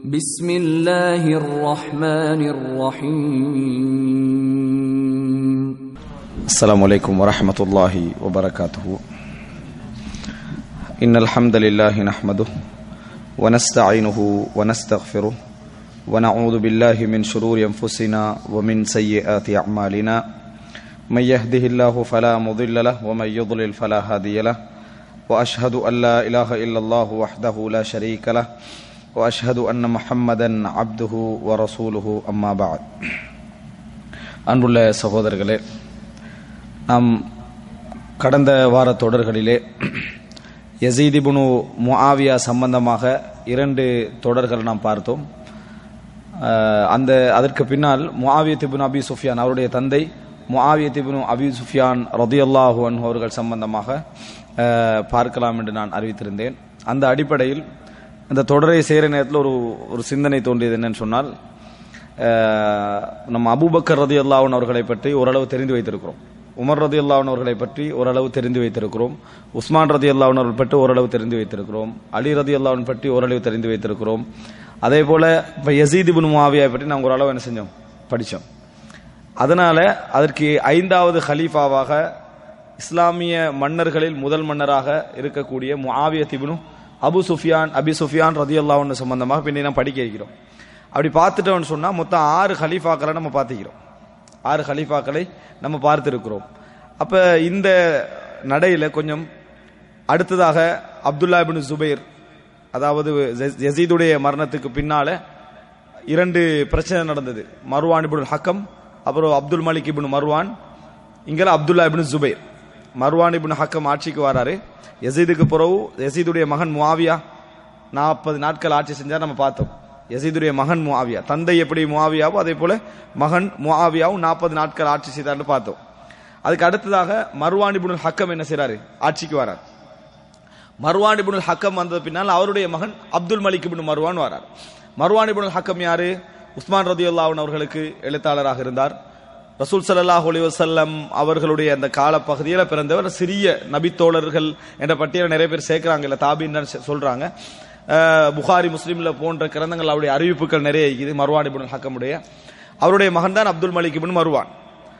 بسم الله الرحمن الرحيم السلام عليكم ورحمة الله وبركاته إن الحمد لله نحمده ونستعينه ونستغفره ونعوذ بالله من شرور أنفسنا ومن سيئات أعمالنا من يهده الله فلا مضل له ومن يضلل فلا هادي له وأشهد أن لا إله إلا الله وحده لا شريك له وأشهد أن محمدا عبده ورسوله أما بعد அன்புள்ள சகோதரர்களே நாம் கடந்த வார தொடர்களிலே யசீதிபுனு முஆவியா சம்பந்தமாக இரண்டு தொடர்கள் நாம் பார்த்தோம் அஹ், அந்த அதற்கு பின்னால் முஆவியத்திபுன் அபி சுஃபியான் அவருடைய தந்தை முஆவியத்திபுனு அபி சுஃபியான் ரதியல்லாஹு அன்ஹு அவர்கள் சம்பந்தமாக அஹ், பார்க்கலாம் என்று நான் அறிவித்திருந்தேன் அந்த அடிப்படையில் அந்த தொடரை செய்கிற நேரத்தில் ஒரு ஒரு சிந்தனை தோன்றியது என்னன்னு சொன்னால் அஹ், நம்ம அபூபக்கர் ரதி அல்லாஹன் அவர்களை பற்றி ஓரளவு தெரிந்து வைத்திருக்கிறோம் உமர் ரதி அல்லாஹன் அவர்களை பற்றி ஓரளவு தெரிந்து வைத்திருக்கிறோம் உஸ்மான் ரதி அல்லாஹன் அவர்கள் பற்றி ஓரளவு தெரிந்து வைத்திருக்கிறோம் அலி ரதி அல்லாஹன் பற்றி ஓரளவு தெரிந்து வைத்திருக்கிறோம் அதே போல இப்போ யசீத் இப்னு முஆவியாவை பற்றி நாங்கள் ஓரளவு என்ன செஞ்சோம் படித்தோம் அதனால அதற்கு ஐந்தாவது ஹலீஃபாவாக இஸ்லாமிய மன்னர்களில் முதல் மன்னராக இருக்கக்கூடிய முஆவிய திபுனு அபு சுஃபியான் அபி சுஃபியான் ரதி அல்லாஹன் சம்பந்தமாக பின்னே நாம் படிக்க இருக்கிறோம் அப்படி பார்த்துட்டோம்னு சொன்னா மொத்தம் ஆறு ஹலீஃபாக்களை நம்ம பார்த்துக்கிறோம் ஆறு ஹலீஃபாக்களை நம்ம பார்த்திருக்கிறோம் அப்ப இந்த நடையில கொஞ்சம் அடுத்ததாக அப்துல்லா இப்னு ஜுபைர் அதாவது யஸ்- யசீதுடைய மரணத்துக்கு பின்னால இரண்டு பிரச்சனை நடந்தது மர்வான் இப்னு ஹக்கம் அப்புறம் அப்துல் மலிக் இப்னு மர்வான் இங்கெல்லாம் அப்துல்லா இப்னு ஜுபைர் மர்வான் இப்னு ஹக்கம் ஆட்சிக்கு வராரு யசீதுக்கு பிறகு யசீதுடைய மகன் முஆவியா நாற்பது நாட்கள் ஆட்சி செஞ்சா நம்ம பார்த்தோம் யசீதுடைய மகன் முஆவியா தந்தை எப்படி முஆவியாவோ அதே போல மகன் முஆவியாவும் நாற்பது நாட்கள் ஆட்சி செய்தார்னு பார்த்தோம் அதுக்கு அடுத்ததாக மர்வான் இப்னு ஹக்கம் என்ன செய்றாரு ஆட்சிக்கு வரார் மர்வான் இப்னுல் ஹக்கம் வந்த பின்னால் அவருடைய மகன் அப்துல் மலிக் இப்னு மர்வான் வரார் மர்வான் இப்னுல் ஹக்கம் யாரு உஸ்மான் ரதியுல்லாஹன் அவர்களுக்கு எழுத்தாளராக இருந்தார் ரசூல் ஸல்லல்லாஹு அலைஹி வஸல்லம் அவர்களுடைய அந்த கால பகுதியில் பிறந்தவர் சிறிய நபித்தோழர்கள் என்ற பட்டியலை நிறைய பேர் சேர்க்கிறாங்க இல்ல தாபின்னு சொல்றாங்க அஹ், புகாரி முஸ்லீம்ல போன்ற கிரந்தங்கள் அவருடைய அறிவிப்புகள் நிறைய இருக்குது மர்வான் இப்னுல் ஹக்கமுடைய அவருடைய மகன் தான் அப்துல் மலிக் இப்னு மர்வான்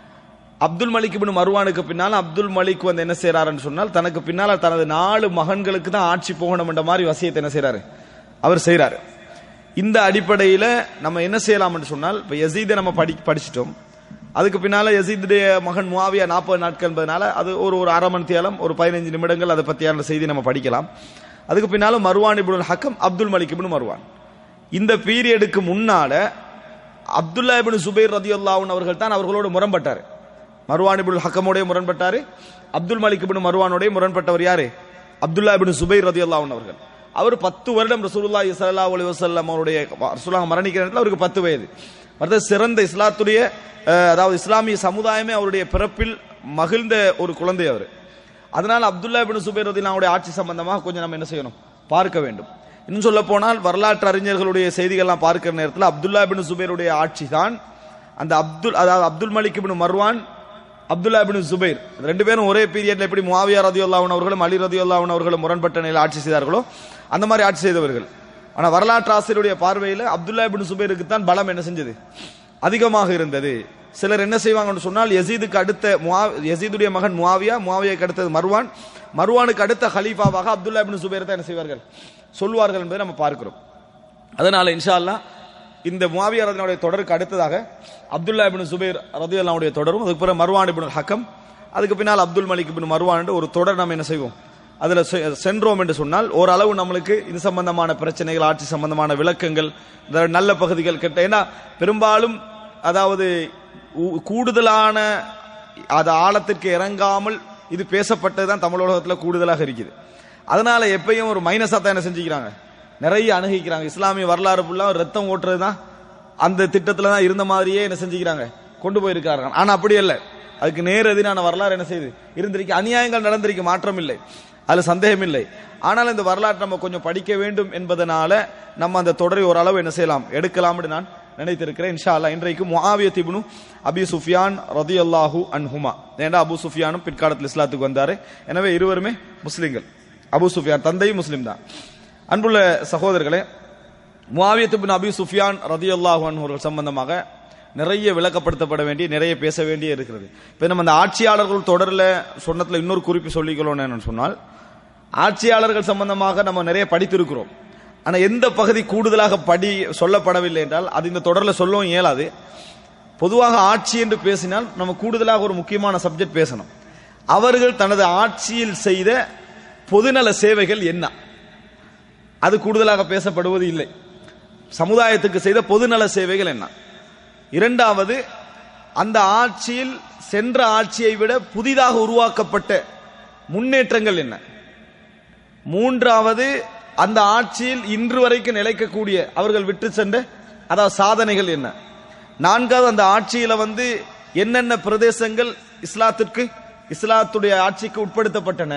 அப்துல் மலிக் இப்னு மர்வானுக்கு பின்னால் அப்துல் மலிக் வந்து என்ன செய்யறாருன்னு சொன்னால் தனக்கு பின்னால தனது நாலு மகன்களுக்கு தான் ஆட்சி போகணும் என்ற மாதிரி வசியத்தை என்ன செய்றாரு அவர் செய்றாரு இந்த அடிப்படையில நம்ம என்ன செய்யலாம்னு சொன்னால் இப்ப யசீதை நம்ம படி படிச்சிட்டோம் அதுக்கு பின்னால யசீதுடைய மகன் முஆவியா நாற்பது நாட்கள் என்பதனால அது ஒரு ஒரு அரை மணி தியாலம் ஒரு பதினஞ்சு நிமிடங்கள் அதை பத்தியான செய்தி நம்ம படிக்கலாம் அதுக்கு பின்னால மர்வான் இப்னு ஹக்கம் அப்துல் மலிக் இப்னு மர்வான் இந்த பீரியடுக்கு முன்னால அப்துல்லா இப்னு சுபைர் ரதியுல்லாஹன் அவர்கள் தான் அவர்களோடு முரண்பட்டார் மர்வான் இப்னு ஹக்கமோடைய முரண்பட்டாரு அப்துல் மலிக் இப்னு மர்வானோடைய முரண்பட்டவர் யாரு அப்துல்லா இப்னு சுபைர் ரதியுல்லாஹன் அவர்கள் அவர் பத்து வருடம் ரசூலுல்லாஹி ஸல்லல்லாஹு அலைஹி வஸல்லம் அவருடைய ரசூலுல்லாஹ் மரணிக்கிற நேரத்தில் அவருக்கு பத்து வயது மற்ற சிறந்த இஸ்லாத்துடைய அஹ், அதாவது இஸ்லாமிய சமுதாயமே அவருடைய பிறப்பில் மகிழ்ந்த ஒரு குழந்தை அவர் அதனால அப்துல்லா இப்னு சுபைர் ரதியுல்லாஹுடைய ஆட்சி சம்பந்தமாக கொஞ்சம் நம்ம என்ன செய்யணும் பார்க்க வேண்டும் இன்னும் சொல்ல போனால் வரலாற்று அறிஞர்களுடைய செய்திகள்லாம் பார்க்கிற நேரத்தில் அப்துல்லா இப்னு சுபைருடைய ஆட்சி தான் அந்த அப்துல் அதாவது அப்துல் மலிக் இப்னு மர்வான் அப்துல்லா இப்னு சுபைர் இந்த ரெண்டு பேரும் ஒரே பீரியட்ல எப்படி முஆவியா ரதியுல்லாஹன் அவர்களும் அலி ரதியுல்லாஹன் அவர்களும் முரண்பட்ட நிலையில் ஆட்சி செய்தார்களோ அந்த மாதிரி ஆட்சி செய்தவர்கள் ஆனா வரலாற்று ஆசிரியருடைய பார்வையில் அப்துல்லா இப்னு சுபைருக்கு தான் பலம் என்ன செஞ்சது அதிகமாக இருந்தது சிலர் என்ன செய்வாங்கன்னு சொன்னால் யசீதுக்கு அடுத்த முஆ- யசீதுடைய மகன் முஆவியா முஆவியாக்கு அடுத்தது மர்வான் மர்வானுக்கு அடுத்த ஹலீஃபாவாக அப்துல்லா இப்னு சுபைர் தான் என்ன செய்வார்கள் சொல்வார்கள் என்பதை நம்ம பார்க்கிறோம் அதனால இன்ஷா அல்லாஹ் இந்த முஆவியா ரதினுடைய தொடருக்கு அடுத்ததாக அப்துல்லா இப்னு சுபைர் ரதியுல்லாவுடைய தொடரும் அதுக்கு பிறகு மர்வான் இப்னு ஹக்கம் அதுக்கு பின்னால் அப்துல் மலிக் இப்னு மர்வான் என்று ஒரு தொடர் நம்ம என்ன செய்வோம் அதுல செ- சென்றோம் என்று சொன்னால் ஓரளவு நம்மளுக்கு இது சம்பந்தமான பிரச்சனைகள் ஆட்சி சம்பந்தமான விளக்கங்கள் இந்த நல்ல பகுதிகள் கெட்ட ஏன்னா பெரும்பாலும் அதாவது உ- கூடுதலான அது ஆழத்திற்கு இறங்காமல் இது பேசப்பட்டதுதான் தமிழ் உலகத்தில் கூடுதலாக இருக்குது அதனால எப்பயும் ஒரு மைனஸா தான் என்ன செஞ்சுக்கிறாங்க நிறைய அணுகிக்கிறாங்க இஸ்லாமிய வரலாறு ஃபுல்லா ரத்தம் ஓட்டுறது தான் அந்த திட்டத்துல தான் இருந்த மாதிரியே என்ன செஞ்சுக்கிறாங்க கொண்டு போயிருக்காங்க ஆனா அப்படி அல்ல அதுக்கு நேர் எதிரான வரலாறு என்ன செய்யுது இருந்திருக்கு அநியாயங்கள் நடந்திருக்கு மாற்றம் இல்லை அதுல சந்தேகம் இல்லை ஆனால் இந்த வரலாற்றை நம்ம கொஞ்சம் படிக்க வேண்டும் என்பதனால நம்ம அந்த தொடரை ஓரளவு என்ன செய்யலாம் எடுக்கலாம்னு நான் நினைத்திருக்கிறேன் இன்ஷா அல்லாஹ் இன்றைக்கு முஆவிய திப்னு அபி சுஃபியான் ரதியல்லாஹு அன்ஹுமா ஏண்டா அபு சுஃபியானும் பிற்காலத்தில் இஸ்லாத்துக்கு வந்தாரு எனவே இருவருமே முஸ்லிம்கள் அபு சுஃபியான் தந்தையும் முஸ்லிம் தான் அன்புள்ள சகோதரர்களே முவாவியத்து பின் அபி சுஃபியான் ரதியுல்லாஹு அன்ஹு அவர்கள் சம்பந்தமாக நிறைய விளக்கப்படுத்தப்பட வேண்டிய நிறைய பேச வேண்டிய இருக்கிறது இப்போ நம்ம அந்த ஆட்சியாளர்கள் தொடரில் சொன்னதுல இன்னொரு குறிப்பு சொல்லிக்கொள்ளணும் என்னன்னு சொன்னால் ஆட்சியாளர்கள் சம்பந்தமாக நம்ம நிறைய படித்திருக்கிறோம் ஆனால் எந்த பகுதி கூடுதலாக படி சொல்லப்படவில்லை என்றால் அது இந்த தொடரில் சொல்லவும் இயலாது பொதுவாக ஆட்சி என்று பேசினால் நம்ம கூடுதலாக ஒரு முக்கியமான சப்ஜெக்ட் பேசணும் அவர்கள் தனது ஆட்சியில் செய்த பொதுநல சேவைகள் என்ன அது கூடுதலாக பேசப்படுவது இல்லை சமுதாயத்துக்கு செய்த பொதுநல சேவைகள் என்ன இரண்டாவது அந்த ஆட்சியில் சென்ற ஆட்சியை விட புதிதாக உருவாக்கப்பட்ட முன்னேற்றங்கள் என்ன மூன்றாவது அந்த ஆட்சியில் இன்று வரைக்கும் நிலைக்கக்கூடிய அவர்கள் விட்டு சென்ற அதாவது சாதனைகள் என்ன நான்காவது அந்த ஆட்சியில வந்து என்னென்ன பிரதேசங்கள் இஸ்லாத்திற்கு இஸ்லாத்துடைய ஆட்சிக்கு உட்படுத்தப்பட்டன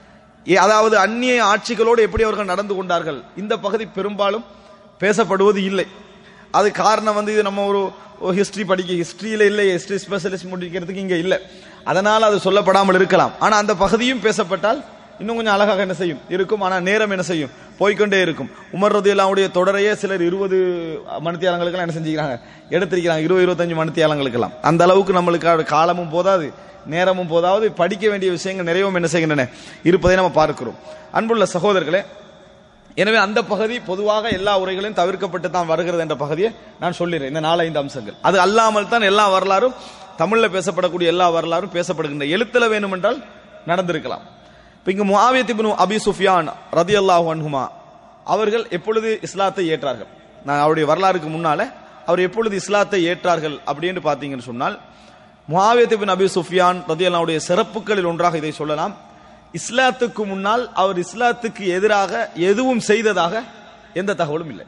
ஏ- அதாவது அந்நிய ஆட்சிகளோடு எப்படி அவர்கள் நடந்து கொண்டார்கள் இந்த பகுதி பெரும்பாலும் பேசப்படுவது இல்லை அது காரணம் வந்து இது நம்ம ஒரு ஹிஸ்டரி படிக்க ஹிஸ்டரியில இல்லை ஹிஸ்டரி ஸ்பெஷலிஸ்ட் முடிக்கிறதுக்கு இங்க இல்லை அதனால் அது சொல்லப்படாமல் இருக்கலாம் ஆனா அந்த பகுதியும் பேசப்பட்டால் இன்னும் கொஞ்சம் அழகாக என்ன செய்யும் இருக்கும் ஆனா நேரம் என்ன செய்யும் போய்க்கொண்டே இருக்கும் உமர் ரதி அல்லாவுடைய தொடரையே சிலர் இருபது மணித்தியாலங்களுக்கெல்லாம் என்ன செஞ்சுக்கிறாங்க எடுத்திருக்கிறாங்க இருபது இருபத்தஞ்சு மணித்தியாலங்களுக்கெல்லாம் அந்த அளவுக்கு நம்மளுக்கு காலமும் போதாது நேரமும் போதாவது படிக்க வேண்டிய விஷயங்கள் நிறையவும் என்ன செய்கின்றன இருப்பதை நம்ம பார்க்கிறோம் அன்புள்ள சகோதரர்களே எனவே அந்த பகுதி பொதுவாக எல்லா உரைகளையும் தவிர்க்கப்பட்டு தான் வருகிறது என்ற பகுதியை நான் சொல்லிடுறேன் இந்த நாலஞ்சு அம்சங்கள் அது அல்லாமல் தான் எல்லா வரலாறும் தமிழ்ல பேசப்படக்கூடிய எல்லா வரலாறும் பேசப்படுகின்ற எழுத்துல வேணுமென்றால் நடந்திருக்கலாம் இப்ப இங்கு முஆவியத் இப்னு அபி சுஃபியான் ரதியல்லாஹு அன்ஹுமா அவர்கள் எப்பொழுது இஸ்லாத்தை ஏற்றார்கள் நான் அவருடைய வரலாறுக்கு முன்னால அவர் எப்பொழுது இஸ்லாத்தை ஏற்றார்கள் அப்படின்னு பார்த்தீங்கன்னு சொன்னால் முஆவியத் இப்னு அபி சுஃபியான் ரதியல்லாவுடைய சிறப்புகளில் ஒன்றாக இதை சொல்லலாம் இஸ்லாத்துக்கு முன்னால் அவர் இஸ்லாத்துக்கு எதிராக எதுவும் செய்ததாக எந்த தகவலும் இல்லை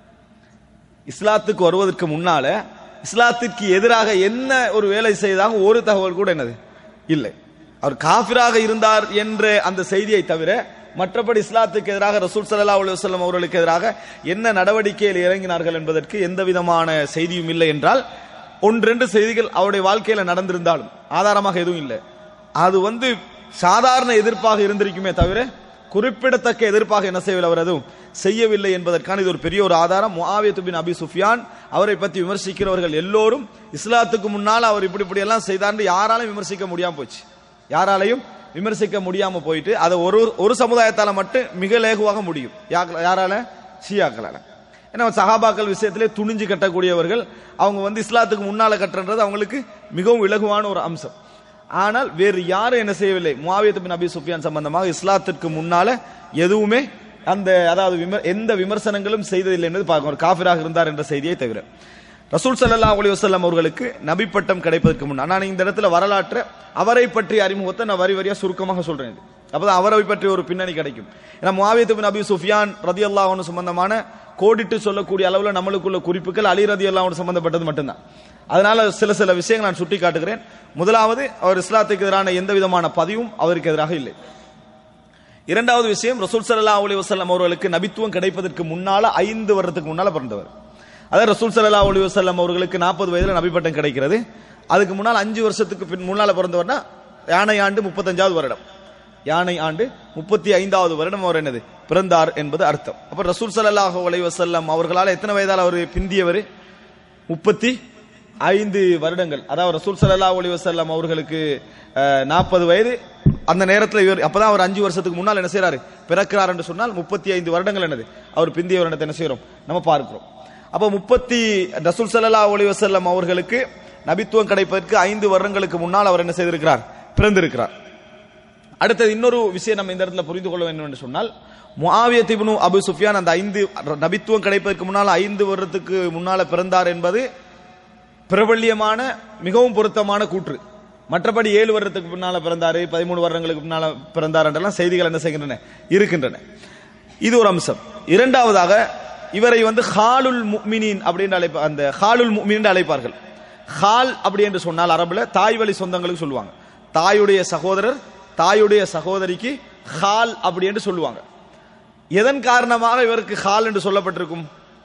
இஸ்லாத்துக்கு வருவதற்கு முன்னால இஸ்லாத்திற்கு எதிராக என்ன ஒரு வேலை செய்ததாக ஒரு தகவல் கூட என்னது இல்லை அவர் காஃபிராக இருந்தார் என்ற அந்த செய்தியை தவிர மற்றபடி இஸ்லாத்துக்கு எதிராக ரசூல் ஸல்லல்லாஹு அலைஹி வஸல்லம் அவர்களுக்கு எதிராக என்ன நடவடிக்கையில் இறங்கினார்கள் என்பதற்கு எந்த விதமான செய்தியும் இல்லை என்றால் ஒன்றெண்டு செய்திகள் அவருடைய வாழ்க்கையில நடந்திருந்தாலும் ஆதாரமாக எதுவும் இல்லை அது வந்து சாதாரண எதிர்ப்பாக இருந்திருக்குமே தவிர குறிப்பிடத்தக்க எதிர்ப்பாக என்ன செய்யவில்லை அவர் அதுவும் செய்யவில்லை என்பதற்கான இது ஒரு பெரிய ஒரு ஆதாரம் முஆவியத்து பின் அபி சுஃபியான் அவரை பற்றி விமர்சிக்கிறவர்கள் எல்லோரும் இஸ்லாத்துக்கு முன்னால் அவர் இப்படி இப்படி எல்லாம் செய்தார்னு யாராலும் விமர்சிக்க முடியாம போச்சு யாராலையும் விமர்சிக்க முடியாம போயிட்டு அதை ஒரு ஒரு சமுதாயத்தால மட்டும் மிக லேகுவாக முடியும் யாக்க- யாரால ஷியாக்களால ஏன்னா சஹாபாக்கள் விஷயத்திலே துணிஞ்சு கட்டக்கூடியவர்கள் அவங்க வந்து இஸ்லாத்துக்கு முன்னால கட்டுறது அவங்களுக்கு மிகவும் இலகுவான ஒரு அம்சம் ஆனால் வேறு யாரும் என்ன செய்யவில்லை முஆவியத் பின் அபி சுஃபியான் சம்பந்தமாக இஸ்லாத்திற்கு முன்னால எதுவுமே அந்த அதாவது விமர் எந்த விமர்சனங்களும் செய்ததில்லை என்பது பார்க்கணும் ஒரு காஃபிராக இருந்தார் என்ற செய்தியை தவிர ரசூல் ஸல்லல்லாஹு அலைஹி வஸல்லம் அவர்களுக்கு நபி பட்டம் கிடைப்பதற்கு முன்னால் நான் இந்த இடத்துல வரலாற்று அவரை பற்றிய அறிமுகத்தை நான் வரி வரியா சுருக்கமாக சொல்றேன் இது. அப்பதான் அவரை பற்றி ஒரு பின்னணி கிடைக்கும் ஏன்னா முஆவியத் பின் அபி சுஃபியான் ரதியல்லாஹு அன்ஹு சம்பந்தமான கோடிட்டு சொல்லக்கூடிய அளவுல நம்மளுக்குள்ள குறிப்புகள் அலி ரதியல்லாஹு அன்ஹு சம்பந்தப்பட்டது மட்டும்தான் அதனால சில சில விஷயங்கள் நான் சுட்டி காட்டுகிறேன் முதலாவது அவர் இஸ்லாத்துக்கு எதிரான எந்த விதமான பதிவும் அவருக்கு எதிராக இல்லை இரண்டாவது விஷயம் ரசூல் ஸல்லல்லாஹு அலைஹி வஸல்லம் அவர்களுக்கு நபித்துவம் கிடைப்பதற்கு முன்னால ஐந்து வருடத்துக்கு முன்னால பிறந்தவர் அதாவது ரசூல் ஸல்லல்லாஹு அலைஹி வஸல்லம் அவர்களுக்கு நாற்பது வயதுல நபி பட்டம் கிடைக்கிறது அதுக்கு முன்னால் அஞ்சு வருஷத்துக்கு பின் முன்னால பிறந்தவர்னா யானை ஆண்டு முப்பத்தஞ்சாவது வருடம் யானை ஆண்டு முப்பத்தி ஐந்தாவது வருடம் அவர் என்னது பிறந்தார் என்பது அர்த்தம் அப்ப ரசூல் ஸல்லல்லாஹு அலைஹி வஸல்லம் அவர்களால் எத்தனை வயதால் அவர் பிந்தியவர் முப்பத்தி ஐந்து வருடங்கள் அதாவது ரசூல் ஸல்லல்லாஹு அலைஹி வஸல்லம் அவர்களுக்கு நாற்பது வயது அந்த நேரத்தில் இவர் அப்பதான் அவர் அஞ்சு வருஷத்துக்கு முன்னால் என்ன செய்றாரு பிறக்கிறார் என்று சொன்னால் முப்பத்தி ஐந்து வருடங்கள் என்னது அவர் பிந்திய வருடத்தை என்ன செய்றோம் நம்ம பார்க்கிறோம் அப்போ முப்பத்தி ரசூல் ஸல்லல்லாஹு அலைஹி வஸல்லம் அவர்களுக்கு நபித்துவம் கிடைப்பதற்கு ஐந்து வருடங்களுக்கு முன்னால் அவர் என்ன செய்திருக்கிறார் பிறந்திருக்கிறார் அடுத்தது இன்னொரு விஷயம் நம்ம இந்த இடத்துல புரிந்து கொள்ள வேண்டும் என்று சொன்னால் முஆவியத் இப்னு அபு சுஃபியான் அந்த ஐந்து நபித்துவம் கிடைப்பதற்கு முன்னால் ஐந்து வருடத்துக்கு முன்னால பிறந்தார் என்பது பிரபல்யமான மிகவும் பொருத்தமான கூற்று மற்றபடி ஏழு வருடத்துக்கு பின்னால பிறந்தாரு பதிமூணு வருடங்களுக்கு பின்னால பிறந்தார் என்றெல்லாம் செய்திகள் என்ன செய்கின்றன இருக்கின்றன இது ஒரு அம்சம் இரண்டாவதாக இவரை வந்து ஹாலுல் முக்மினின் அப்படின்னு அழைப்ப அந்த ஹாலுல் முக்மின் என்று அழைப்பார்கள் ஹால் அப்படி என்று சொன்னால் அரபுல தாய் வழி சொந்தங்களுக்கு சொல்லுவாங்க தாயுடைய சகோதரர் தாயுடைய சகோதரிக்கு ஹால் அப்படி என்று சொல்லுவாங்க எதன் காரணமாக இவருக்கு ஹால் என்று சொல்லப்பட்டிருக்கும்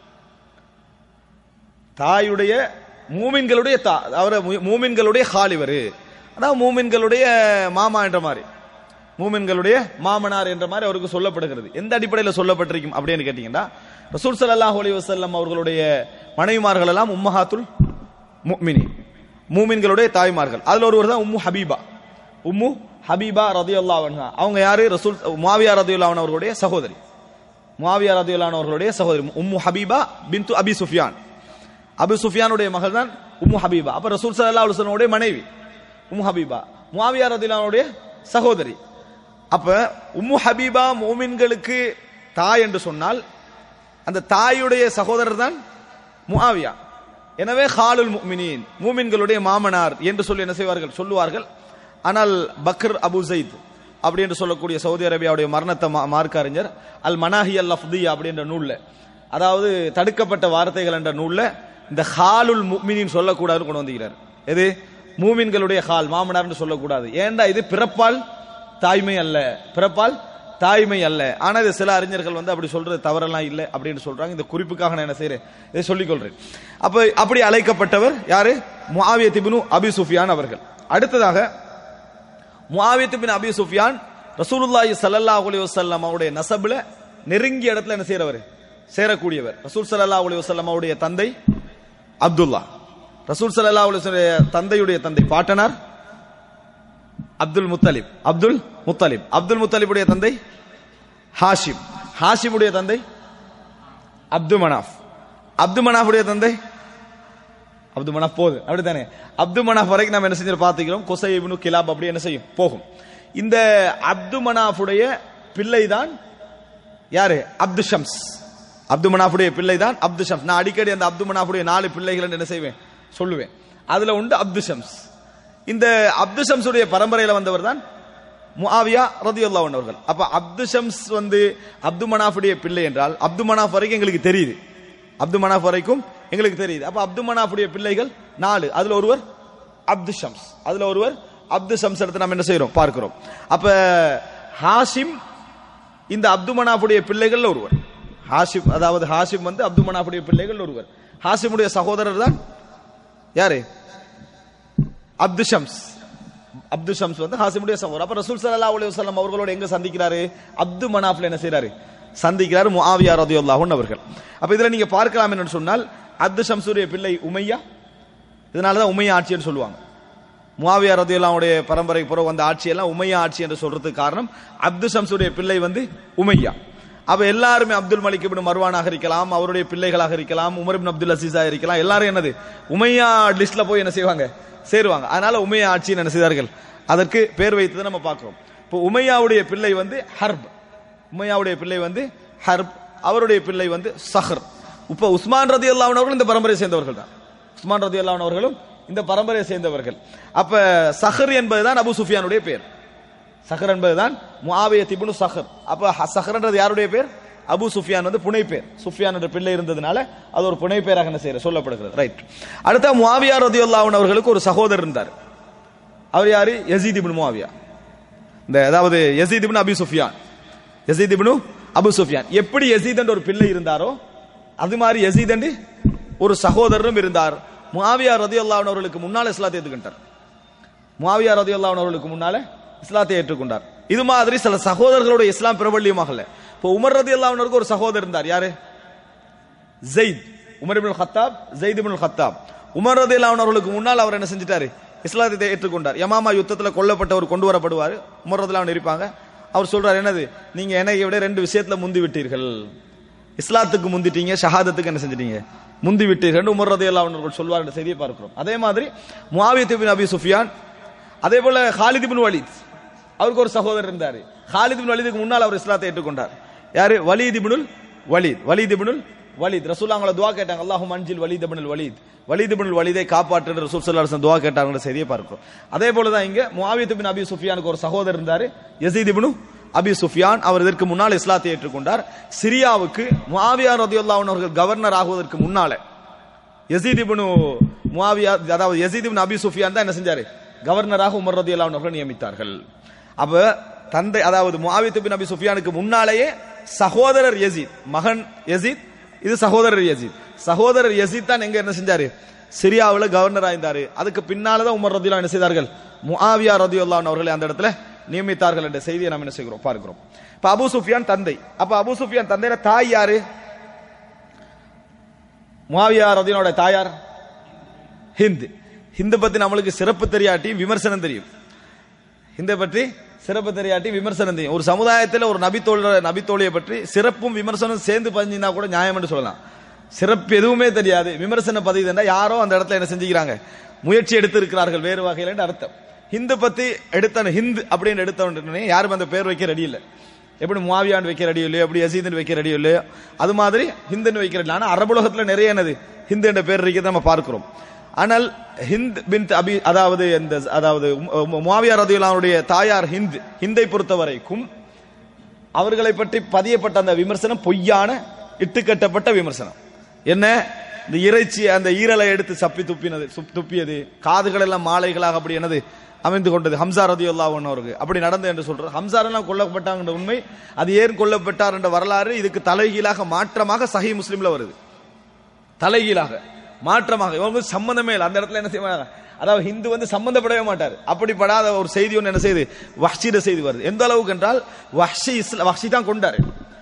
தாயுடைய மூமின்களுடைய தா அவர் மூமின்களுடைய ஹால் இவர் அதாவது மூமின்களுடைய மாமா என்ற மாதிரி மூமின்களுடைய மாமனார் என்ற மாதிரி அவருக்கு சொல்லப்படுகிறது எந்த அடிப்படையில் சொல்லப்பட்டிருக்கும் அப்படின்னு கேட்டீங்கன்னா ரசூல் ஸல்லல்லாஹு அலைஹி வஸல்லம் அவர்களுடைய மனைவிமார்கள் எல்லாம் உம்மஹாத்துல் முஃமினி மூமின்களுடைய தாய்மார்கள் அதுல ஒருவர் தான் உம்மு ஹபீபா உம்மு ஹபீபா ரதியல்லாஹு அன்ஹா அவங்க யாரு ரசூல் முஆவியா ரதியல்லாஹு அன்ஹு அவர்களுடைய சகோதரி முஆவியா ரதியல்லாஹு அன்ஹு அவர்களுடைய சகோதரி உம்மு ஹபீபா பின்து அபி சுஃபியான் அபு சுஃபியானுடைய மகள் தான் உம்மு ஹபீபா அப்ப ரசூல் ஸல்லல்லாஹு அலைஹி வஸல்லம் மனைவி உம்மு ஹபீபா முஆவியா ரதியல்லாஹுடைய சகோதரி அப்ப உம்மு ஹபீபா மூமின்களுக்கு தாய் என்று சொன்னால் அந்த தாயுடைய சகோதரர் தான் முஆவியா எனவே ஹாலுல் முஃமினீன் மூமின்களுடைய மாமனார் என்று சொல்லி என்ன செய்வார்கள் சொல்லுவார்கள் ஆனால் பக்ர் அபு ஜெயித் அப்படி என்று சொல்லக்கூடிய சவுதி அரேபியாவுடைய மரணத்தை மா- மார்க்க அறிஞர் அல் மனாஹி அல் அஃப்தியா அப்படின்ற நூல்ல அதாவது தடுக்கப்பட்ட வார்த்தைகள் என்ற நூல்ல இந்த ஹாலுல் முஃமினின் சொல்லக்கூடாதுன்னு கொண்டு வந்திருக்கிறார் எது மூமின்களுடைய ஹால் மாமனார்னு சொல்லக்கூடாது ஏன்டா இது பிறப்பால் தாய்மை அல்ல பிறப்பால் தாய்மை அல்ல ஆனா இது சில அறிஞர்கள் வந்து அப்படி சொல்றது தவறெல்லாம் இல்லை அப்படின்னு சொல்றாங்க இந்த குறிப்புக்காக நான் என்ன செய்றேன் இதை சொல்லிக் கொள்றேன் அப்ப அப்படி அழைக்கப்பட்டவர் யாரு முஆவியத் இப்னு அபி சுஃபியான் அவர்கள் அடுத்ததாக முஆவியத் இப்னு அபி சுஃபியான் ரசூலுல்லாஹி ஸல்லல்லாஹு அலைஹி வஸல்லம் அவருடைய நசப்ல நெருங்கிய இடத்துல என்ன செய்றவர் சேரக்கூடியவர் ரசூல் ஸல்லல்லாஹு அலைஹி வஸல்லம் அவருடைய தந்தை அப்துல்லா ரசூல் ஸல்லல்லாஹு அலைஹி வஸல்லம் தந்தையுடைய தந்தை பாட்டனார் அப்துல் முத்தலிப் அப்துல் முத்தலிப் அப்துல் முத்தலிபுடைய தந்தை ஹாஷிம் ஹாஷிமுடைய தந்தை அப்து மனாஃப் அப்து மனாஃபுடைய தந்தை அப்து மனாஃப் போகுது அப்படித்தானே அப்து மனாஃப் வரைக்கும் நம்ம என்ன செஞ்சு பார்த்துக்கிறோம் கொசை இப்னு கிலாப் அப்படி என்ன செய்யும் போகும் இந்த அப்து மனாஃபுடைய பிள்ளை தான் யாரு அப்து ஷம்ஸ் அப்து மனாஃபுடைய பிள்ளை தான் அப்து ஷம்ஸ் நான் அடிக்கடி அந்த அப்து மனாஃபுடைய நாலு பிள்ளைகள் என்ன செய்வேன் சொல்லுவேன் அதுல உண்டு அப்து ஷம்ஸ் இந்த அப்து ஷம்ஸுடைய பரம்பரையில வந்தவர் தான் முஆவியா ரதியுல்லாஹு அன்ஹு அவர்கள் அப்ப அப்து ஷம்ஸ் வந்து அப்து மனாஃபுடைய பிள்ளை என்றால் அப்து மனாஃப் வரைக்கும் எங்களுக்கு தெரியுது அப்து மனாஃப் வரைக்கும் எங்களுக்கு தெரியுது அப்ப அப்து மனாஃபுடைய பிள்ளைகள் நாலு அதுல ஒருவர் அப்து ஷம்ஸ் அதுல ஒருவர் அப்து ஷம்ஸ் எடுத்து நம்ம என்ன செய்றோம் பார்க்கிறோம் அப்ப ஹாஷிம் இந்த அப்து மனாஃபுடைய பிள்ளைகள் ஒருவர் ஹாஷிம் அதாவது ஹாஷிம் வந்து அப்து மனாஃபுடைய பிள்ளைகள் ஒருவர் ஹாஷிமுடைய சகோதரர் தான் யாரு அப்து ஷம்ஸ் அப்து ஷம்ஸ் வந்து ஹாசிமுடைய சகோதரர் அப்ப ரசூல் ஸல்லல்லாஹு அலைஹி வஸல்லம் அவர்களோட எங்க சந்திக்கிறாரு அப்து மனாஃப்ல என்ன செய்றாரு சந்திக்கிறாரு முஆவியா ரலியல்லாஹு அன்ஹு அவர்கள் அப்ப இதுல நீங்க பார்க்கலாம் என்னன்னு சொன்னால் அப்து ஷம்ஸுடைய பிள்ளை உமையா இதனால தான் உமையா ஆட்சின்னு சொல்லுவாங்க முஆவியா ரதியுல்லாவுடைய பரம்பரை புற வந்த ஆட்சியெல்லாம் உமையா ஆட்சி என்று சொல்றதுக்கு காரணம் அப்து ஷம்ஸுடைய பிள்ளை வந்து உமையா அப்ப எல்லாருமே அப்துல் மலிக் இப்னு மர்வானாக இருக்கலாம் அவருடைய பிள்ளைகளாக இருக்கலாம் உமர் இப்னு அப்துல் அசீஸா இருக்கலாம் எல்லாரும் என்னது உமையா லிஸ்ட்ல போய் என்ன செய்வாங்க சேருவாங்க அதனால உமையா ஆட்சின்னு என்ன செய்தார்கள் அதற்கு பேர் வைத்ததை நம்ம பார்க்கிறோம் இப்போ உமையாவுடைய பிள்ளை வந்து ஹர்ப் உமையாவுடைய பிள்ளை வந்து ஹர்ப் அவருடைய பிள்ளை வந்து சஹர் இப்ப உஸ்மான் ரதி அவர்களும் இந்த பரம்பரையை சேர்ந்தவர்கள் தான் உஸ்மான் ரதி அவர்களும் இந்த பரம்பரையை சேர்ந்தவர்கள் அப்ப சஹர் என்பதுதான் அபு சுஃபியானுடைய பேர் சஹர் என்பதுதான் முஆவிய திபுனு சஹர் அப்ப ஹ- சஹர்ன்றது யாருடைய பேர் அபு சுஃபியான் வந்து புனை பேர் சுஃபியான் என்ற பிள்ளை இருந்ததுனால அது ஒரு புனை பேராக என்ன செய்யற சொல்லப்படுகிறது ரைட் அடுத்த முஆவியா ரதியுல்லாஹு அவர்களுக்கு ஒரு சகோதரர் இருந்தார் அவர் யாரு யசீத் இப்னு முஆவியா இந்த அதாவது யசீத் இப்னு அபி சுஃபியான் யசீத் இப்னு அபு சுஃபியான் எப்படி யசீத் என்ற ஒரு பிள்ளை இருந்தாரோ அது மாதிரி யசீத் என்று ஒரு சகோதரரும் இருந்தார் முஆவியா ரதியுல்லாஹு அவர்களுக்கு முன்னால் இஸ்லாத்தை ஏற்றுக்கிட்டார் முஆவியா ரதியுல்லாஹு அவர்களுக்கு முன்னால இஸ்லாத்தை ஏற்றுக்கொண்டார் இது மாதிரி சில சகோதரர்களுடைய இஸ்லாம் பிரபல்யமாகல இப்போ உமர் ரதியுல்லாஹு அவருக்கு ஒரு சகோதரர் இருந்தார் யாரு Zaid Umar ibn Khattab Zaid ibn Khattab Umar ரதியுல்லாஹு அவர்களுக்கு முன்னால் அவர் என்ன செஞ்சிட்டாரு இஸ்லாத்தை ஏற்றுக்கொண்டார் யமாமா யுத்தத்தில் கொல்லப்பட்டவர் கொண்டு வரப்படுவார் உமர் ரதியுல்லாஹு இருப்பாங்க அவர் சொல்றாரு என்னது நீங்க என்னை விட ரெண்டு விஷயத்துல முந்தி விட்டீர்கள் இஸ்லாத்துக்கு முந்திட்டீங்க ஷஹாதத்துக்கு என்ன செஞ்சிட்டீங்க முந்தி விட்டீர்கள் உமர் ரதியுல்லாஹு அவர்கள் சொல்வார் என்ற செய்தியை பார்க்கிறோம் அதே மாதிரி முஆவியத் இப்னு அபி சுஃபியான் அதே போல ஹாலித் இப்னு வலீத் அவருக்கு ஒரு சகோதரர் இருந்தார் ஹாலித் இப்னு வலீதுக்கு முன்னால் அவர் இஸ்லாத்தை ஏற்றுக்கொண்டார் யாரு Walid ibn al Walid Walid ibn al Walid ரசூல் அவங்கள துவா கேட்டாங்க அல்லாஹு மஞ்சில் Walid ibn al Walid Walid ibn al வலீதை காப்பாற்று ரசூல் ஸல்லல்லாஹு அலைஹி வஸல்லம் துவா கேட்டாங்கன்ற செய்தியை பார்க்கிறோம் அதே போல தான் இங்க முஆவியத் இப்னு அபி சுஃபியானுக்கு ஒரு சகோதரர் இருந்தார் யசீத் இப்னு அபி சுஃபியான் அவர் இதற்கு முன்னால் இஸ்லாத்தை ஏற்றுக்கொண்டார் சிரியாவுக்கு முஆவியா ரதியுல்லாஹு அன்ஹு அவர்கள் கவர்னர் ஆகுவதற்கு முன்னால யசீத் இப்னு முஆவியா அதாவது யசீத் இப்னு அபி சுஃபியான் தான் என்ன செஞ்சாரு கவர்னராக உமர் ரதியுல்லாஹு அன்ஹு அவர்கள் நியமித்தார்கள் அப்ப தந்தை அதாவது முஆவியத் இப்னு அபி சுஃபியானுக்கு முன்னாலேயே சகோதரர் யசீத் மகன் யசீத் இது சகோதரர் யசீத் சகோதரர் யசீத் தான் எங்க என்ன செஞ்சாரு சிரியாவுல கவர்னர் ஆயிருந்தாரு அதுக்கு பின்னால தான் உமர் ரதியுல்லாஹு என்ன செய்தார்கள் முஆவியா ரதியுல்லாஹு அன்ஹு அவர்களை அந்த இடத்துல நியமித்தார்கள் என்ற செய்தியை நாம் என்ன செய்கிறோம் பார்க்கிறோம் இப்ப அபூ சுஃபியான் தந்தை அப்ப அபூ சுஃபியான் தந்தையில தாய் யாரு முவாவியா ரதியனோட தாயார் ஹிந்த் ஹிந்து பத்தி நம்மளுக்கு சிறப்பு தெரியாட்டி விமர்சனம் தெரியும் ஹிந்தை பற்றி சிறப்பு தெரியாட்டி விமர்சனம் தெரியும் ஒரு சமுதாயத்தில் ஒரு நபித்தோழ நபித்தோழியை பற்றி சிறப்பும் விமர்சனம் சேர்ந்து பதிஞ்சினா கூட நியாயம் என்று சொல்லலாம் சிறப்பு எதுவுமே தெரியாது விமர்சன பதிவு யாரோ அந்த இடத்துல என்ன செஞ்சுக்கிறாங்க முயற்சி எடுத்து இருக்கிறார்கள் வேறு வகையில் என்று அர்த்தம் ஹிந்து பத்தி எடுத்த ஹிந்து அப்படின்னு எடுத்த உடனே யாரும் அந்த பேர் வைக்க ரெடி இல்லை எப்படி முவாவியான் வைக்க ரெடி இல்லையோ எப்படி யசீதன் வைக்க ரெடி இல்லையோ அது மாதிரி ஹிந்துன்னு வைக்க ரெடி ஆனால் அரபுலகத்துல நிறைய என்னது ஹிந்து என்ற பேர் இருக்கிறத நம்ம பார்க்கிறோம் ஆனால் ஹிந்த் பின் அபி அதாவது இந்த அதாவது முவாவியா ரதியுல்லாவுடைய தாயார் ஹிந்த் ஹிந்தை பொறுத்த வரைக்கும் அவர்களை பற்றி பதியப்பட்ட அந்த விமர்சனம் பொய்யான இட்டுக்கட்டப்பட்ட விமர்சனம் என்ன இந்த இறைச்சி அந்த ஈரலை எடுத்து சப்பி துப்பினது சுப்- துப்பியது காதுகள் எல்லாம் மாலைகளாக அப்படி என்னது அமைந்து கொண்டது ஹம்சா ரதி அவருக்கு அப்படி நடந்தது என்று சொல்றார் ஹம்சார் எல்லாம் கொல்லப்பட்டாங்க என்ற உண்மை அது ஏன் கொல்லப்பட்டார் என்ற வரலாறு இதுக்கு தலைகீழாக மாற்றமாக சஹி முஸ்லிம்ல வருது தலைகீழாக மாற்றமாக இவங்க சம்பந்தமே இல்லை அந்த இடத்துல என்ன செய்வாங்க அதாவது ஹிந்து வந்து சம்பந்தப்படவே மாட்டார் அப்படிப்படாத ஒரு செய்தி ஒன்று என்ன செய்யுது வஹ்ஷிட செய்தி வருது எந்த அளவுக்கு என்றால் வஹ்ஷி இஸ்லா வஹ்ஷி தான் கொண்டாரு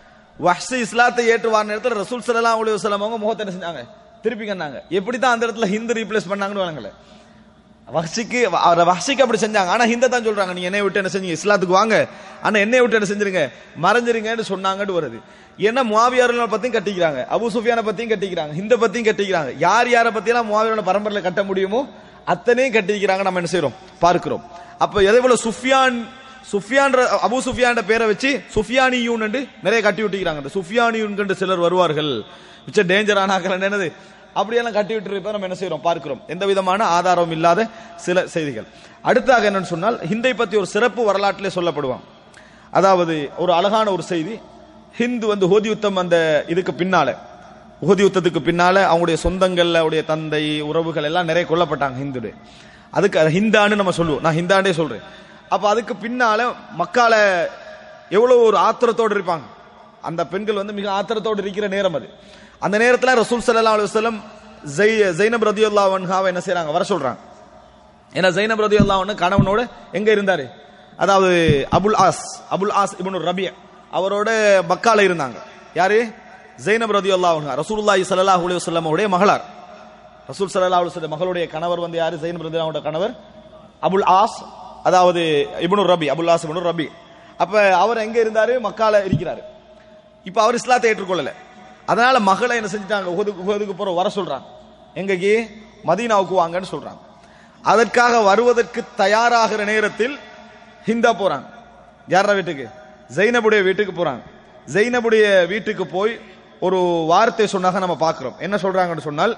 வஹ்ஷி இஸ்லாத்தை ஏற்று வார நேரத்தில் ரசூல் ஸல்லல்லாஹு அலைஹி வஸல்லம் அவங்க முகத்தை என்ன செஞ்சாங்க திருப்பி கண்ணாங்க எப்படி தான் அந்த இடத்துல ஹிந்து ரீப்ளேஸ் பண்ணாங்கன்னு வழங்கல வஹ்ஷிக்கு அவரை வஹ்ஷிக்கு அப்படி செஞ்சாங்க ஆனா ஹிந்த தான் சொல்றாங்க நீங்க என்னை விட்டு என்ன செஞ்சீங்க இஸ்லாத்துக்கு வாங்க ஆனா என்னை விட்டு என்ன செஞ்சிருங்க மறைஞ்சிருங்கன்னு சொன்னாங்கன்னு வருது ஏன்னா முவாவியாரனை பத்தியும் கட்டிக்கிறாங்க அபு சுஃபியானை பத்தியும் கட்டிக்கிறாங்க ஹிந்த பத்தியும் கட்டிக்கிறாங்க யார் யாரை பத்தியெல்லாம் முவாவியாரோட பரம்பரையில கட்ட முடியுமோ அத்தனையும் கட்டிக்கிறாங்க நம்ம என்ன செய்றோம் பார்க்கிறோம் அப்ப எதே போல சுஃபியான் சுஃபியான் அபு சுஃபியான் பேரை வச்சு சுஃபியானியூன் என்று நிறைய கட்டி விட்டுக்கிறாங்க இந்த சுஃபியானியூன் கண்டு சிலர் வருவார்கள் மிச்ச டேஞ்சரான ஆக்கள் என்னது அப்படியெல்லாம் கட்டி விட்டு நம்ம என்ன செய்றோம் பார்க்கிறோம் எந்த விதமான ஆதாரம் இல்லாத சில செய்திகள் அடுத்தாக என்னன்னு சொன்னால் ஹிந்தை பத்தி ஒரு சிறப்பு வரலாற்றிலே சொல்லப்படுவான் அதாவது ஒரு அழகான ஒரு செய்தி ஹிந்து வந்து ஹோதி யுத்தம் அந்த இதுக்கு பின்னால உஹது யுத்தத்துக்கு பின்னால அவங்களுடைய சொந்தங்கள் அவருடைய தந்தை உறவுகள் எல்லாம் நிறைய கொல்லப்பட்டாங்க ஹிந்துடைய அதுக்கு அது ஹிந்தான்னு நம்ம சொல்லுவோம் நான் ஹிந்தாண்டே சொல்றேன் அப்ப அதுக்கு பின்னால மக்கால எவ்வளவு ஒரு ஆத்திரத்தோடு இருப்பாங்க அந்த பெண்கள் வந்து மிக ஆத்திரத்தோடு இருக்கிற நேரம் அது அந்த நேரத்துல ரசூல் ஸல்லல்லாஹு அலைஹி வஸல்லம் ஜெய் ஜைனப் ரதியல்லாஹு அன்ஹாவை என்ன செய்றாங்க வர சொல்றாங்க ஏன்னா ஜைனப் ரதியல்லாஹு அன்ஹு கணவனோட எங்க இருந்தாரு அதாவது Abul As Abul As ibn Rabi அவரோட மக்கால இருந்தாங்க யாரு ஜைனப் ரதியல்லாஹு அன்ஹா ரசூலுல்லாஹி ஸல்லல்லாஹு அலைஹி வஸல்லம் உடைய மகளார் ரசூல் ஸல்லல்லாஹு அலைஹி வஸல்லம் மகளுடைய கணவர் வந்து யாரு ஜைனப் ரதியல்லாஹு கணவர் அபுல் ஆஸ் அதாவது இப்னு ரபி அபுல் ஆஸ் இப்னு ரபி அப்ப அவர் எங்க இருந்தாரு மக்கால இருக்கிறாரு இப்ப அவர் இஸ்லாத்தை ஏற்றுக்கொள்ளல அதனால மகளை என்ன செஞ்சுட்டாங்க உஹதுக்கு உஹதுக்கு போற வர சொல்றாங்க எங்கக்கு மதீனாவுக்கு வாங்கன்னு சொல்றாங்க அதற்காக வருவதற்கு தயாராகிற நேரத்தில் ஹிந்தா போறாங்க யார வீட்டுக்கு ஜைனபுடைய வீட்டுக்கு போறாங்க ஜைனபுடைய வீட்டுக்கு போய் ஒரு வார்த்தை சொன்னாங்க நம்ம பார்க்கிறோம் என்ன சொல்றாங்கன்னு சொன்னால்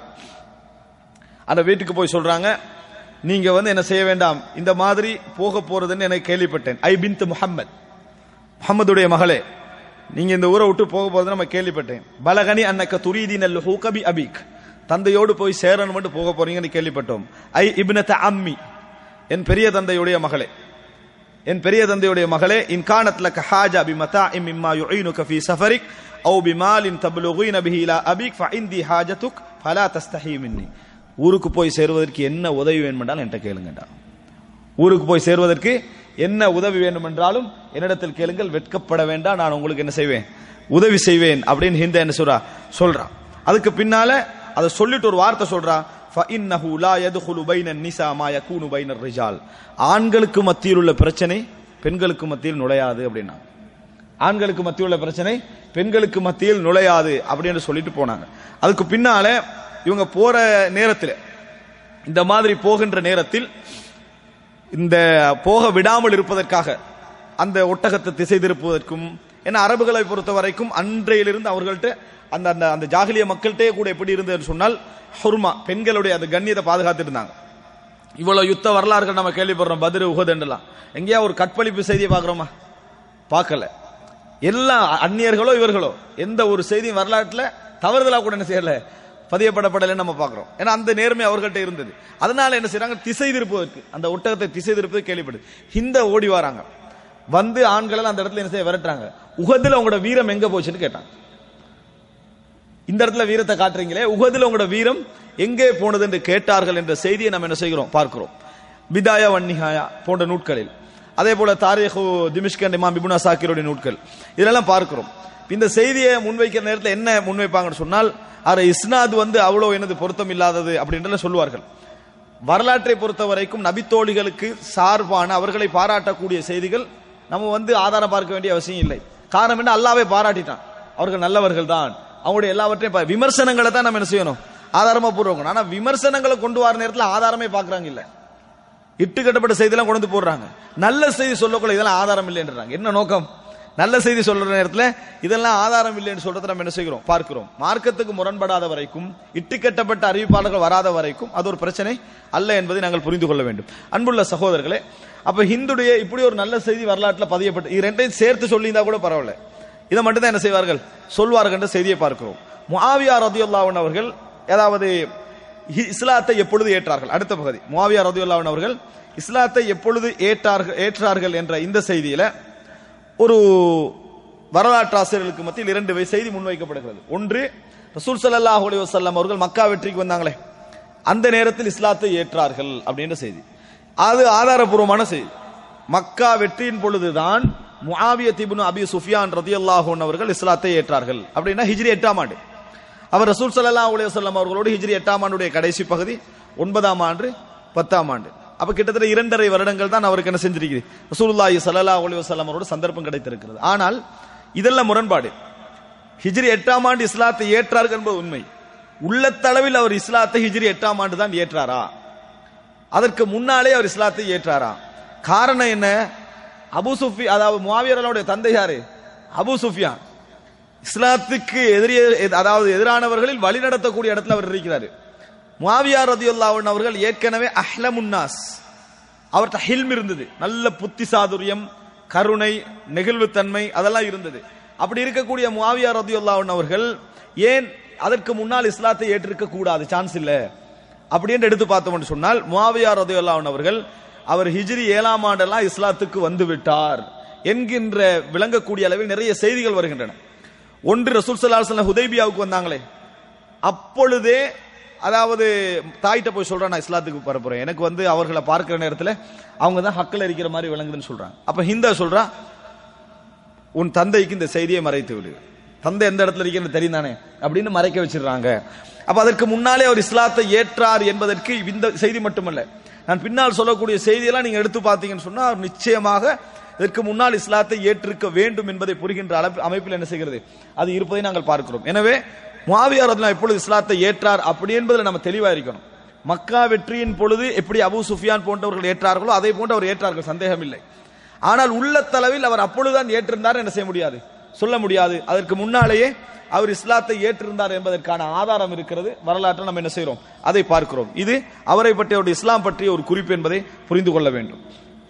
அந்த வீட்டுக்கு போய் சொல்றாங்க நீங்க வந்து என்ன செய்ய வேண்டாம் இந்த மாதிரி போக போறதுன்னு எனக்கு கேள்விப்பட்டேன் ஐ பின்த் முஹம்மத் முகமதுடைய மகளே நீங்க இந்த ஊரை விட்டு போக போறது நம்ம கேள்விப்பட்டேன் பலகனி அன்னக்க துரீதின் அல் ஹூகபி அபீக் தந்தையோடு போய் சேரணும் மட்டும் போக போறீங்கன்னு கேள்விப்பட்டோம் ஐ இப்னத அம்மி என் பெரிய தந்தையுடைய மகளே என் பெரிய தந்தையுடைய மகளே இன் கானத் லக ஹாஜா பி மதாஇம் மிம்மா யுஈனுக ஃபீ சஃபரிக் அவு பிமாலின் தப்லுகீன பிஹி இலா அபீக் ஃபஇந்தி ஹாஜதுக் ஃபலா தஸ்தஹி மின்னி ஊருக்கு போய் சேருவதற்கு என்ன உதவி வேண்டுமென்றால் என்கிட்ட கேளுங்கடா ஊருக்கு போய் சேர்வதற்கு என்ன உதவி வேண்டும் என்றாலும் என்னிடத்தில் கேளுங்கள் வெட்கப்பட வேண்டாம் நான் உங்களுக்கு என்ன செய்வேன் உதவி செய்வேன் அப்படின்னு ஹிந்த என்ன சொல்றா சொல்றான் அதுக்கு பின்னால அதை சொல்லிட்டு ஒரு வார்த்தை சொல்றா فَإِنَّهُ لَا يَدْخُلُ بَيْنَ النِّسَاء مَا يَكُونُ بَيْنَ الرِّجَالِ ஆண்களுக்கு மத்தியில் உள்ள பிரச்சனை பெண்களுக்கு மத்தியில் நுழையாது அப்படின்னா ஆண்களுக்கு மத்தியில் உள்ள பிரச்சனை பெண்களுக்கு மத்தியில் நுழையாது அப்படின்னு சொல்லிட்டு போனாங்க அதுக்கு பின்னால இவங்க போற நேரத்தில் இந்த மாதிரி போகின்ற நேரத்தில் இந்த போக விடாமல் இருப்பதற்காக அந்த ஒட்டகத்தை திசை திருப்புவதற்கும் ஏன்னா அரபுகளை பொறுத்த வரைக்கும் அன்றையிலிருந்து அவர்கள்ட்ட அந்த அந்த அந்த ஜாகிலிய மக்கள்கிட்டே கூட எப்படி இருந்ததுன்னு சொன்னால் ஹுர்மா பெண்களுடைய அந்த கண்ணியத்தை பாதுகாத்துட்டு இருந்தாங்க இவ்வளவு யுத்த வரலாறுகள் நம்ம கேள்விப்படுறோம் பதிரு உகதண்டெல்லாம் எங்கேயா ஒரு கற்பழிப்பு செய்தியை பார்க்குறோமா பார்க்கல எல்லா அந்நியர்களோ இவர்களோ எந்த ஒரு செய்தியும் வரலாற்றுல தவறுதலா கூட என்ன செய்யல பதியப்படப்படலைன்னு நம்ம பார்க்கிறோம் ஏன்னா அந்த நேர்மை அவர்கள்ட்ட இருந்தது அதனால என்ன செய்றாங்க திசை திருப்புவதற்கு அந்த ஒட்டகத்தை திசை திருப்பது கேள்விப்படுது ஹிந்த ஓடி வராங்க வந்து ஆண்கள் எல்லாம் அந்த இடத்துல என்ன செய்ய விரட்டுறாங்க உகதுல உங்களோட வீரம் எங்க போச்சுன்னு கேட்டாங்க இந்த இடத்துல வீரத்தை காட்டுறீங்களே உகதுல உங்களோட வீரம் எங்கே போனது என்று கேட்டார்கள் என்ற செய்தியை நம்ம என்ன செய்கிறோம் பார்க்கிறோம் விதாயா வன்னிகாயா போன்ற நூட்களில் அதே போல தாரீஹு திமிஷ்கன் இமாம் இப்னு அசாக்கிருடைய நூட்கள் இதெல்லாம் பார்க்கிறோம் இந்த செய்தியை முன்வைக்கிற நேரத்தில் என்ன முன்வைப்பாங்கன்னு சொன்னால் அது இஸ்னாத் வந்து அவ்வளோ எனது பொருத்தம் இல்லாதது அப்படின்றத சொல்லுவார்கள் வரலாற்றை பொறுத்த வரைக்கும் நபித்தோழிகளுக்கு சார்பான அவர்களை பாராட்டக்கூடிய செய்திகள் நம்ம வந்து ஆதாரம் பார்க்க வேண்டிய அவசியம் இல்லை காரணம் என்ன அல்லாவே பாராட்டிட்டான் அவர்கள் நல்லவர்கள் தான் அவங்களுடைய எல்லாவற்றையும் பா- விமர்சனங்களை தான் நம்ம என்ன செய்யணும் ஆதாரமா பூர்வம் ஆனா விமர்சனங்களை கொண்டு வர நேரத்தில் ஆதாரமே பார்க்கறாங்க இல்ல இட்டு கட்டப்பட்ட செய்தியெல்லாம் கொண்டு வந்து போடுறாங்க நல்ல செய்தி சொல்லக்குள்ள இதெல்லாம் ஆதாரம் இல்லைன்றாங்க என்ன நோக்கம் நல்ல செய்தி சொல்ற நேரத்தில் இதெல்லாம் ஆதாரம் இல்லைன்னு சொல்றதை நம்ம என்ன செய்கிறோம் பார்க்கிறோம் மார்க்கத்துக்கு முரண்படாத வரைக்கும் இட்டு கட்டப்பட்ட அறிவிப்பாளர்கள் வராத வரைக்கும் அது ஒரு பிரச்சனை அல்ல என்பதை நாங்கள் புரிந்து கொள்ள வேண்டும் அன்புள்ள சகோதரர்களே அப்ப ஹிந்துடைய இப்படி ஒரு நல்ல செய்தி வரலாற்றில் பதியப்பட்டு இது ரெண்டையும் சேர்த்து சொல்லியிருந்தா கூட பரவாயில்ல இதை மட்டும் தான் என்ன செய்வார்கள் சொல்வார்கள் என்ற செய்தியை பார்க்கிறோம் முஆவியா ரதியுல்லாஹன் அவர்கள் ஏதாவது ஹி- இஸ்லாத்தை எப்பொழுது ஏற்றார்கள் அடுத்த பகுதி முஆவியா ரதியுல்லாஹன் அவர்கள் இஸ்லாத்தை எப்பொழுது ஏற்றார்கள் ஏற்றார்கள் என்ற இந்த செய்தியில ஒரு வரலாற்று ஆசிரியர்களுக்கு மத்தியில் இரண்டு வை- செய்தி முன்வைக்கப்படுகிறது ஒன்று ரசூல் ஸல்லல்லாஹு அலைஹி வஸல்லம் அவர்கள் மக்கா வெற்றிக்கு வந்தாங்களே அந்த நேரத்தில் இஸ்லாத்தை ஏற்றார்கள் அப்படின்ற செய்தி அது ஆதாரபூர்வமான செய்தி மக்கா வெற்றியின் பொழுதுதான் முஆவியத் இப்னு அபி சுஃபியான் ரதியல்லாஹு அன்ஹு அவர்கள் இஸ்லாத்தை ஏற்றார்கள் அப்படின்னா ஹிஜ்ரி எட்டாம் ஆண்டு அவர் ரசூல் ஸல்லல்லாஹு அலைஹி வஸல்லம் அவர்களோடு ஹிஜ்ரி எட்டாம் ஆண்டுடைய கடைசி பகுதி ஒன்பதாம் ஆண்டு பத்தாம் ஆண்டு அப்ப கிட்டத்தட்ட இரண்டரை வருடங்கள் தான் அவருக்கு என்ன செஞ்சிருக்கிறது ரசூலுல்லாஹி ஸல்லல்லாஹு அலைஹி வஸல்லம் அவரோட சந்தர்ப்பம் கிடைத்திருக்கிறது ஆனால் இதெல்லாம் முரண்பாடு ஹிஜ்ரி எட்டாம் ஆண்டு இஸ்லாத்தை ஏற்றார்கள் என்பது உண்மை உள்ளத்தளவில் அவர் இஸ்லாத்தை ஹிஜ்ரி எட்டாம் ஆண்டு தான் ஏற்றாரா அதற்கு முன்னாலே அவர் இஸ்லாத்தை ஏற்றாரா காரணம் என்ன அபு சுஃபி அதாவது முவாவியர்களுடைய தந்தை யாரு அபு சுஃபியான் இஸ்லாத்துக்கு எதிரிய அதாவது எதிரானவர்களில் வழி நடத்தக்கூடிய இடத்துல அவர் இருக்கிறாரு முவாவியா ரதியுல்லாஹன் அவர்கள் ஏற்கனவே அஹ்லமுன்னாஸ் அவர்கிட்ட ஹில்ம் இருந்தது நல்ல புத்தி சாதுரியம் கருணை நெகிழ்வுத்தன்மை அதெல்லாம் இருந்தது அப்படி இருக்கக்கூடிய முவாவியா ரதியுல்லாஹன் அவர்கள் ஏன் அதற்கு முன்னால் இஸ்லாத்தை ஏற்றிருக்க கூடாது சான்ஸ் இல்ல அப்படின்னு எடுத்து பார்த்தோம்னு சொன்னால் முவாவியா ரதியுல்லாஹன் அவர்கள் அவர் ஹிஜ்ரி ஏழாம் ஆண்டெல்லாம் இஸ்லாத்துக்கு வந்து விட்டார் என்கின்ற விளங்கக்கூடிய அளவில் நிறைய செய்திகள் வருகின்றன ஒன்று ரசூல் ஸல்லல்லாஹு அலைஹி வஸல்லம் ஹுதைபியாவுக்கு வந்தாங்களே அப்பொழுதே அதாவது தாயிட்ட போய் சொல்றேன் நான் இஸ்லாத்துக்கு வர போறேன் எனக்கு வந்து அவர்களை பார்க்கிற நேரத்தில் அவங்க தான் ஹக்கில் இருக்கிற மாதிரி விளங்குதுன்னு சொல்றாங்க அப்ப ஹிந்தா சொல்றா உன் தந்தைக்கு இந்த செய்தியை மறைத்து விடு தந்தை எந்த இடத்துல இருக்கிறது தெரியும் தானே அப்படின்னு மறைக்க வச்சிடுறாங்க அப்ப அதற்கு முன்னாலே அவர் இஸ்லாத்தை ஏற்றார் என்பதற்கு இந்த செய்தி மட்டுமல்ல நான் பின்னால் சொல்லக்கூடிய செய்தியெல்லாம் நீங்க எடுத்து பார்த்தீங்கன்னு சொன்னா அவர் நிச்சயமாக இதற்கு முன்னால் இஸ்லாத்தை ஏற்றிருக்க வேண்டும் என்பதை புரிகின்ற அளவு அமைப்பில் என்ன செய்கிறது அது இருப்பதை நாங்கள் பார்க்கிறோம் எனவே முஆவியார் ரலியல்லாஹு எப்பொழுது இஸ்லாத்தை ஏற்றார் அப்படி என்பதில் நம்ம தெளிவா இருக்கணும் மக்கா வெற்றியின் பொழுது எப்படி அபூ சுஃபியான் போன்றவர்கள் ஏற்றார்களோ அதே போன்று அவர் ஏற்றார்கள் சந்தேகம் இல்லை ஆனால் உள்ளத்தளவில் அவர் அப்பொழுதுதான் ஏற்றிருந்தார் என்ன செய்ய முடியாது சொல்ல முடியாது அதற்கு முன்னாலேயே அவர் இஸ்லாத்தை ஏற்றிருந்தார் என்பதற்கான ஆதாரம் இருக்கிறது வரலாற்றில் நம்ம என்ன செய்கிறோம் அதை பார்க்கிறோம் இது அவரை பற்றிய அவருடைய இஸ்லாம் பற்றிய ஒரு குறிப்பு என்பதை புரிந்து கொள்ள வேண்டும்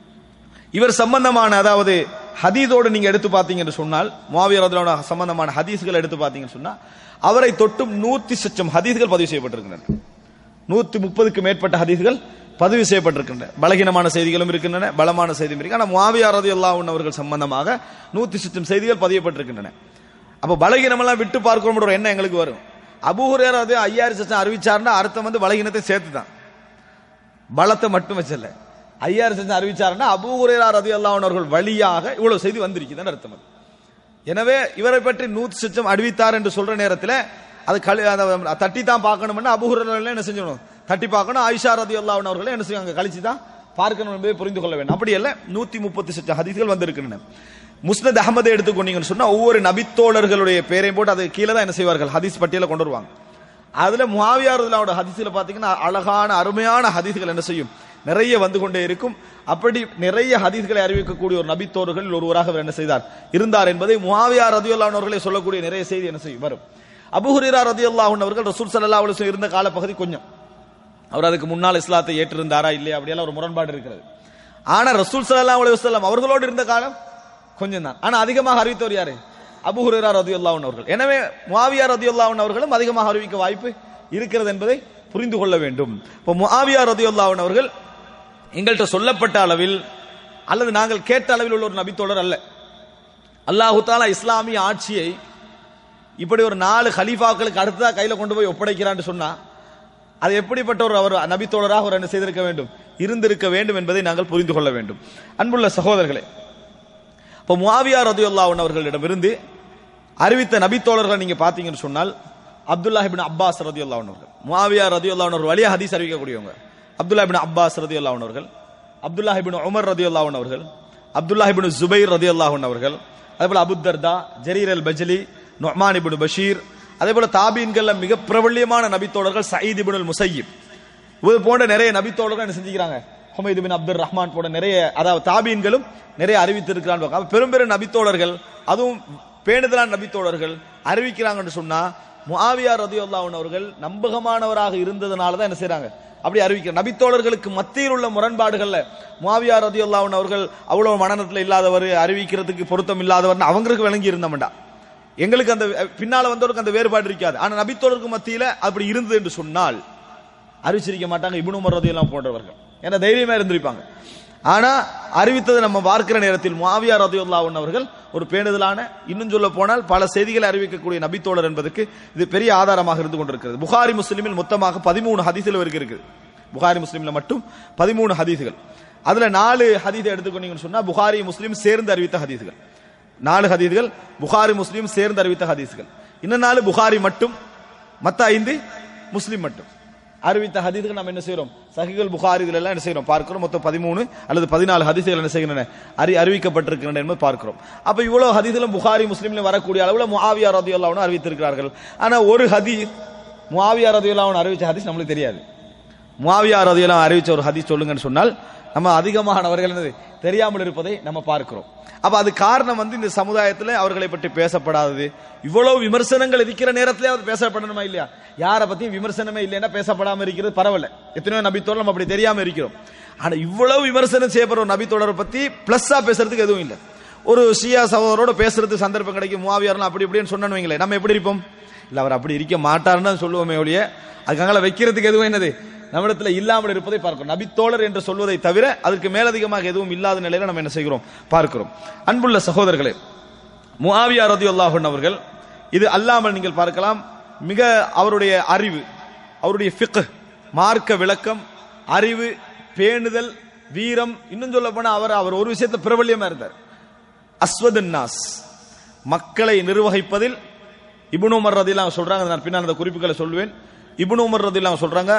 இவர் சம்பந்தமான அதாவது ஹதீஸோடு நீங்க எடுத்து பார்த்தீங்கன்னு சொன்னால் முவாவியர் ரலியல்லாஹு அன்ஹு சம்பந்தமான ஹதீஸ்கள் எடுத்து பார்த்தீங்கன்னு சொன்னா அவரை தொட்டும் நூத்தி சச்சம் ஹதீஸ்கள் பதிவு செய்யப்பட்டிருக்கின்றன நூத்தி முப்பதுக்கு மேற்பட்ட ஹதீஸ்கள் பதிவு செய்யப்பட்டிருக்கின்றன பலகீனமான செய்திகளும் இருக்கின்றன பலமான செய்தியும் இருக்கு ஆனால் முவாவியா ரலியல்லாஹு அன்ஹு அவர்கள் சம்பந்தமாக நூத்தி சச்சம் செய்திகள் பதியப்பட்டிருக்கின்றன அப்ப பலகீனமெல்லாம் விட்டு பார்க்கணும் ஒரு எண்ணம் எங்களுக்கு வரும் அபூஹுரேர் அது ஐயாயிரம் சச்சம் அறிவிச்சாருன்னா அர்த்தம் வந்து பலகீனத்தை சேர்த்து தான் பலத்தை மட்டும் வச்சல ஐயாயிரம் செஞ்சு அறிவிச்சாருன்னா அபூ ஹுரேரா ரதியல்லாஹு அன்ஹு அவர்கள் வழியாக இவ்வளவு செய்தி வந்திருக்குதுன்னு அர்த்தம் அது. எனவே இவரை பற்றி நூத்தி சச்சம் அறிவித்தார் என்று சொல்ற நேரத்தில் அது கழி அதை தட்டி தான் பார்க்கணும்னா அபூ ஹுரேரா என்ன செஞ்சணும் தட்டி பார்க்கணும் ஆயிஷா ரதியல்லாஹு அன்ஹு அவர்களை என்ன செய்வாங்க கழிச்சு தான் பார்க்கணும் என்பதை புரிந்து கொள்ள வேண்டும் அப்படி அல்ல நூத்தி முப்பத்தி சச்சம் ஹதீஸ்கள் வந்திருக்கின்றன முஸ்னத் அகமதை எடுத்துக்கொண்டீங்கன்னு சொன்னா ஒவ்வொரு நபித்தோழர்களுடைய பேரையும் போட்டு அது கீழே தான் என்ன செய்வார்கள் ஹதீஸ் பட்டியலை கொண்டு வருவாங்க அதுல முவாவியாருடைய ஹதீஸ்ல பாத்தீங்கன்னா அழகான அருமையான ஹதீஸ்கள் என்ன செய்யும் நிறைய வந்து கொண்டே இருக்கும் அப்படி நிறைய ஹதீஸ்களை அறிவிக்கக்கூடிய ஒரு நபித்தோர்கள் ஒருவராக அவர் என்ன செய்தார் இருந்தார் என்பதை முவாவியா ரதியுல்லாஹ் அவர்களே சொல்லக்கூடிய நிறைய செய்தி என்ன செய்யும் வரும் அபுஹுரீரா ரதியுல்லாஹ் அவர்கள் ரசூல் ஸல்லல்லாஹு அலைஹி வஸல்லம் இருந்த காலப்பகுதி கொஞ்சம் அவர் அதுக்கு முன்னால் இஸ்லாத்தை ஏற்றிருந்தாரா இல்லையா அப்படியெல்லாம் ஒரு முரண்பாடு இருக்கிறது ஆனா ரசூல் ஸல்லல்லாஹு அலைஹி வஸல்லம் அவர்களோடு இருந்த காலம் கொஞ்சம் தான் ஆனா அதிகமாக அறிவித்தவர் யாரு அபு ஹுரேரா ரதியுல்லாஹு அவர்கள் எனவே முஆவியா ரதியுல்லாஹு அவர்களும் அதிகமாக அறிவிக்க வாய்ப்பு இருக்கிறது என்பதை புரிந்து கொள்ள வேண்டும் இப்போ முஆவியா ரதியுல்லாஹு அவர்கள் எங்கள்கிட்ட சொல்லப்பட்ட அளவில் அல்லது நாங்கள் கேட்ட அளவில் உள்ள ஒரு நபித்தோழர் அல்ல அல்லாஹு தாலா இஸ்லாமிய ஆட்சியை இப்படி ஒரு நாலு ஹலீஃபாக்களுக்கு அடுத்ததா கையில கொண்டு போய் ஒப்படைக்கிறான்னு சொன்னா அது எப்படிப்பட்ட ஒரு அவர் நபித்தோழராக அவர் என்ன செய்திருக்க வேண்டும் இருந்திருக்க வேண்டும் என்பதை நாங்கள் புரிந்து கொள்ள வேண்டும் அன்புள்ள சகோதரர்களே இப்போ முவாவியா ரதியுல்லாஹன் அவர்களிடமிருந்து அறிவித்த நபித்தோழர்களை நீங்க பாத்தீங்கன்னு சொன்னால் அப்துல்லா இபின் அப்பாஸ் ரதியுல்லாஹன் அவர்கள் முவாவியா ரதியுல்லாஹன் அவர்கள் வழியா ஹதீஸ் அறிவிக்கக்கூடியவங்க அப்துல்லா இபின் அப்பாஸ் ரதியுல்லாஹன் அவர்கள் அப்துல்லா இபின் உமர் ரதியுல்லாஹன் அவர்கள் அப்துல்லா இபின் ஜுபைர் ரதியுல்லாஹன் அவர்கள் அதே போல Abu Darda Jarir al Bajali Numan ibn Bashir அதே போல தாபீன்கள்ல மிக பிரபல்யமான நபித்தோழர்கள் சயீத் இபின் முசையிப் இது போன்ற நிறைய நபித்தோழர்கள் என்ன செஞ்சுக்கிறாங்க ஹுமைது பின் அப்துல் ரஹ்மான் போன்ற நிறைய அதாவது தாபீன்களும் நிறைய அறிவித்திருக்கிறான் அப்ப பெரும் பெரும் நபித்தோழர்கள் அதுவும் பேணுதலான நபித்தோழர்கள் அறிவிக்கிறாங்கன்னு சொன்னா முஆவியா ரதியுல்லாஹன் அவர்கள் நம்பகமானவராக இருந்ததுனால தான் என்ன செய்றாங்க அப்படி அறிவிக்கிற நபித்தோழர்களுக்கு மத்தியில் உள்ள முரண்பாடுகள்ல முஆவியா ரதியுல்லாஹன் அவர்கள் அவ்வளவு மனநத்துல இல்லாதவர் அறிவிக்கிறதுக்கு பொருத்தம் இல்லாதவர் அவங்களுக்கு விளங்கி இருந்தவன்டா எங்களுக்கு அந்த பின்னால வந்தவருக்கு அந்த வேறுபாடு இருக்காது ஆனா நபித்தோழருக்கு மத்தியில அப்படி இருந்தது என்று சொன்னால் அறிவிச்சிருக்க மாட்டாங்க இப்னு உமர் ரதியெல்லாம் போன்றவர்கள் ஏன்னா தைரியமா இருந்திருப்பாங்க ஆனா அறிவித்ததை நம்ம பார்க்கிற நேரத்தில் முஆவியா ரதியுல்லாஹன் அவர்கள் ஒரு பேணுதலான இன்னும் சொல்ல போனால் பல செய்திகளை அறிவிக்கக்கூடிய நபித்தோழர் என்பதற்கு இது பெரிய ஆதாரமாக இருந்து கொண்டிருக்கிறது புகாரி முஸ்லிமில் மொத்தமாக பதிமூணு ஹதீஸ்கள் வரைக்கும் இருக்குது புகாரி முஸ்லிம்ல மட்டும் பதிமூணு ஹதீஸ்கள் அதுல நாலு ஹதீஸை எடுத்துக்கொண்டீங்கன்னு சொன்னா புகாரி முஸ்லிம் சேர்ந்து அறிவித்த ஹதீஸ்கள் நாலு ஹதீஸ்கள் புகாரி முஸ்லிம் சேர்ந்து அறிவித்த ஹதீஸ்கள் இன்னும் நாலு புகாரி மட்டும் மத்த ஐந்து முஸ்லிம் மட்டும் அறிவித்த ஹதீஸ்கள் நம்ம என்ன செய்யறோம் சஹிகள் புகாரி இதுல எல்லாம் என்ன செய்யறோம் பார்க்கிறோம் மொத்தம் பதிமூணு அல்லது பதினாலு ஹதீஸ்கள் என்ன செய்கின்றன அறி அறிவிக்கப்பட்டிருக்கின்றன என்பது பார்க்கிறோம் அப்ப இவ்வளவு ஹதீஸ்களும் புகாரி முஸ்லிம்ல வரக்கூடிய அளவுல முஆவியா ரதியுல்லாஹு அறிவித்திருக்கிறார்கள் ஆனா ஒரு ஹதீஸ் முஆவியா ரதியுல்லாஹு அறிவிச்ச ஹதீஸ் நம்மளுக்கு தெரியாது முஆவியா ரதியுல்லாஹு அறிவிச்ச ஒரு ஹதீஸ் சொல்லுங்கன்னு சொன்னால் நம்ம அதிகமானவர்கள் என்னது தெரியாமல் இருப்பதை நம்ம பார்க்கிறோம் அப்ப அது காரணம் வந்து இந்த சமுதாயத்தில் அவர்களை பற்றி பேசப்படாதது இவ்வளவு விமர்சனங்கள் இருக்கிற நேரத்திலே அவர் பேசப்படணுமா இல்லையா யாரை பத்தியும் விமர்சனமே இல்லைன்னா பேசப்படாம இருக்கிறது பரவாயில்ல எத்தனையோ நபித்தோழர் நம்ம அப்படி தெரியாம இருக்கிறோம் ஆனா இவ்வளவு விமர்சனம் செய்யப்படுற ஒரு நபித்தோழரை பத்தி பிளஸ்ஸா பேசுறதுக்கு எதுவும் இல்லை ஒரு ஷியா சகோதரோட பேசுறதுக்கு சந்தர்ப்பம் கிடைக்கும் மூவாவியாரெல்லாம் அப்படி இப்படின்னு சொன்னு வைங்களேன் நம்ம எப்படி இருப்போம் இல்ல அவர் அப்படி இருக்க மாட்டாருன்னு தான் சொல்லுவோமே ஒழிய அதுக்காக வைக்கிறதுக்கு எதுவும் என்னது நம்மிடத்துல இல்லாமல் இருப்பதை பார்க்கிறோம் நபித்தோழர் என்று சொல்வதை தவிர அதற்கு மேலதிகமாக எதுவும் இல்லாத நிலையில நம்ம என்ன செய்கிறோம் பார்க்கிறோம் அன்புள்ள சகோதரர்களே முஆவியா ரதியுல்லாஹன் அவர்கள் இது அல்லாமல் நீங்கள் பார்க்கலாம் மிக அவருடைய அறிவு அவருடைய ஃபிக் மார்க்க விளக்கம் அறிவு பேணுதல் வீரம் இன்னும் சொல்ல போனா அவர் அவர் ஒரு விஷயத்துல பிரபல்யமா இருந்தார் அஸ்வதன் நாஸ் மக்களை நிர்வகிப்பதில் இப்னு உமர் ரதிலாம் சொல்றாங்க நான் பின்னால் அந்த குறிப்புகளை சொல்லுவேன் இப்னு உமர் ரதிலாம் சொல்றாங்க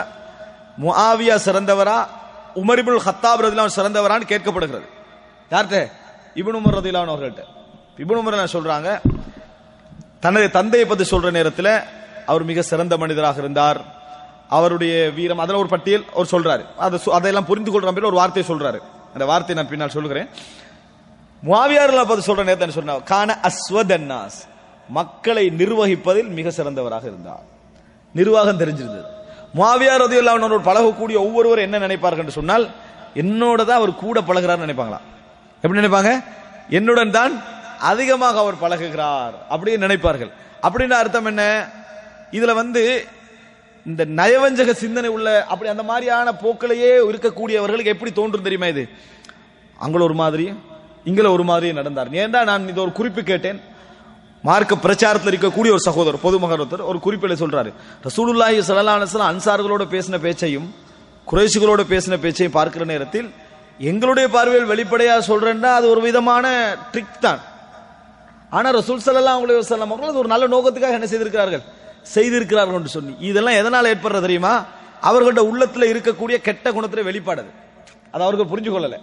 முஆவியா சிறந்தவரா உமரிபுல் ஹத்தாப் ரதிலாம் சிறந்தவரான்னு கேட்கப்படுகிறது யார்கிட்ட இப்னு உமர் ரதிலாம் அவர்கள்ட்ட இப்னு உமர் சொல்றாங்க தனது தந்தையை பத்தி சொல்ற நேரத்தில் அவர் மிக சிறந்த மனிதராக இருந்தார் அவருடைய வீரம் அதில் ஒரு பட்டியல் அவர் சொல்றாரு அதை சொ- அதையெல்லாம் புரிந்து கொள்ற மாதிரி ஒரு வார்த்தையை சொல்றாரு அந்த வார்த்தையை நான் பின்னால் சொல்கிறேன் முவாவியாரில் பார்த்து சொல்ற நேரத்தை என்ன சொன்னார் கான அஸ்வதன்னாஸ் மக்களை நிர்வகிப்பதில் மிக சிறந்தவராக இருந்தார் நிர்வாகம் தெரிஞ்சிருந்தது முவாவியார் ரதியுல்லா அவனோடு பழகக்கூடிய ஒவ்வொருவரும் என்ன நினைப்பார்கள் என்று சொன்னால் என்னோட தான் அவர் கூட பழகிறார்னு நினைப்பாங்களா எப்படி நினைப்பாங்க என்னுடன் தான் அதிகமாக அவர் பழகுகிறார் அப்படின்னு நினைப்பார்கள் அப்படின்னு அர்த்தம் என்ன இதுல வந்து இந்த நயவஞ்சக சிந்தனை உள்ள அப்படி அந்த மாதிரியான போக்கிலேயே இருக்கக்கூடியவர்களுக்கு எப்படி தோன்றும் தெரியுமா இது அங்கள ஒரு மாதிரி இங்கள ஒரு மாதிரி நடந்தார் ஏன்டா நான் இது ஒரு குறிப்பு கேட்டேன் மார்க்க பிரச்சாரத்தில் இருக்கக்கூடிய ஒரு சகோதரர் பொதுமகர் ஒருத்தர் ஒரு குறிப்பில சொல்றாரு ரசூலுல்லாஹி ஸல்லல்லாஹு அலைஹி வஸல்லம் அன்சார்களோட பேசின பேச்சையும் குறைஷிகளோட பேசின பேச்சையும் பார்க்கிற நேரத்தில் எங்களுடைய பார்வையில் வெளிப்படையா சொல்றேன்னா அது ஒரு விதமான ட்ரிக் தான் ஆனா ரசூல் ஸல்லல்லாஹு அலைஹி வஸல்லம் அவர்கள் அது ஒரு நல்ல நோக்கத்துக்காக என்ன செய்திருக்கிறார்கள் செய்திருக்கிறார்கள் என்று சொல்லி இதெல்லாம் எதனால ஏற்படுறது தெரியுமா அவர்களோட உள்ளத்துல இருக்கக்கூடிய கெட்ட குணத்துல வெளிப்பாடு அது. அது அவர்கள் புரிஞ்சு கொள்ளல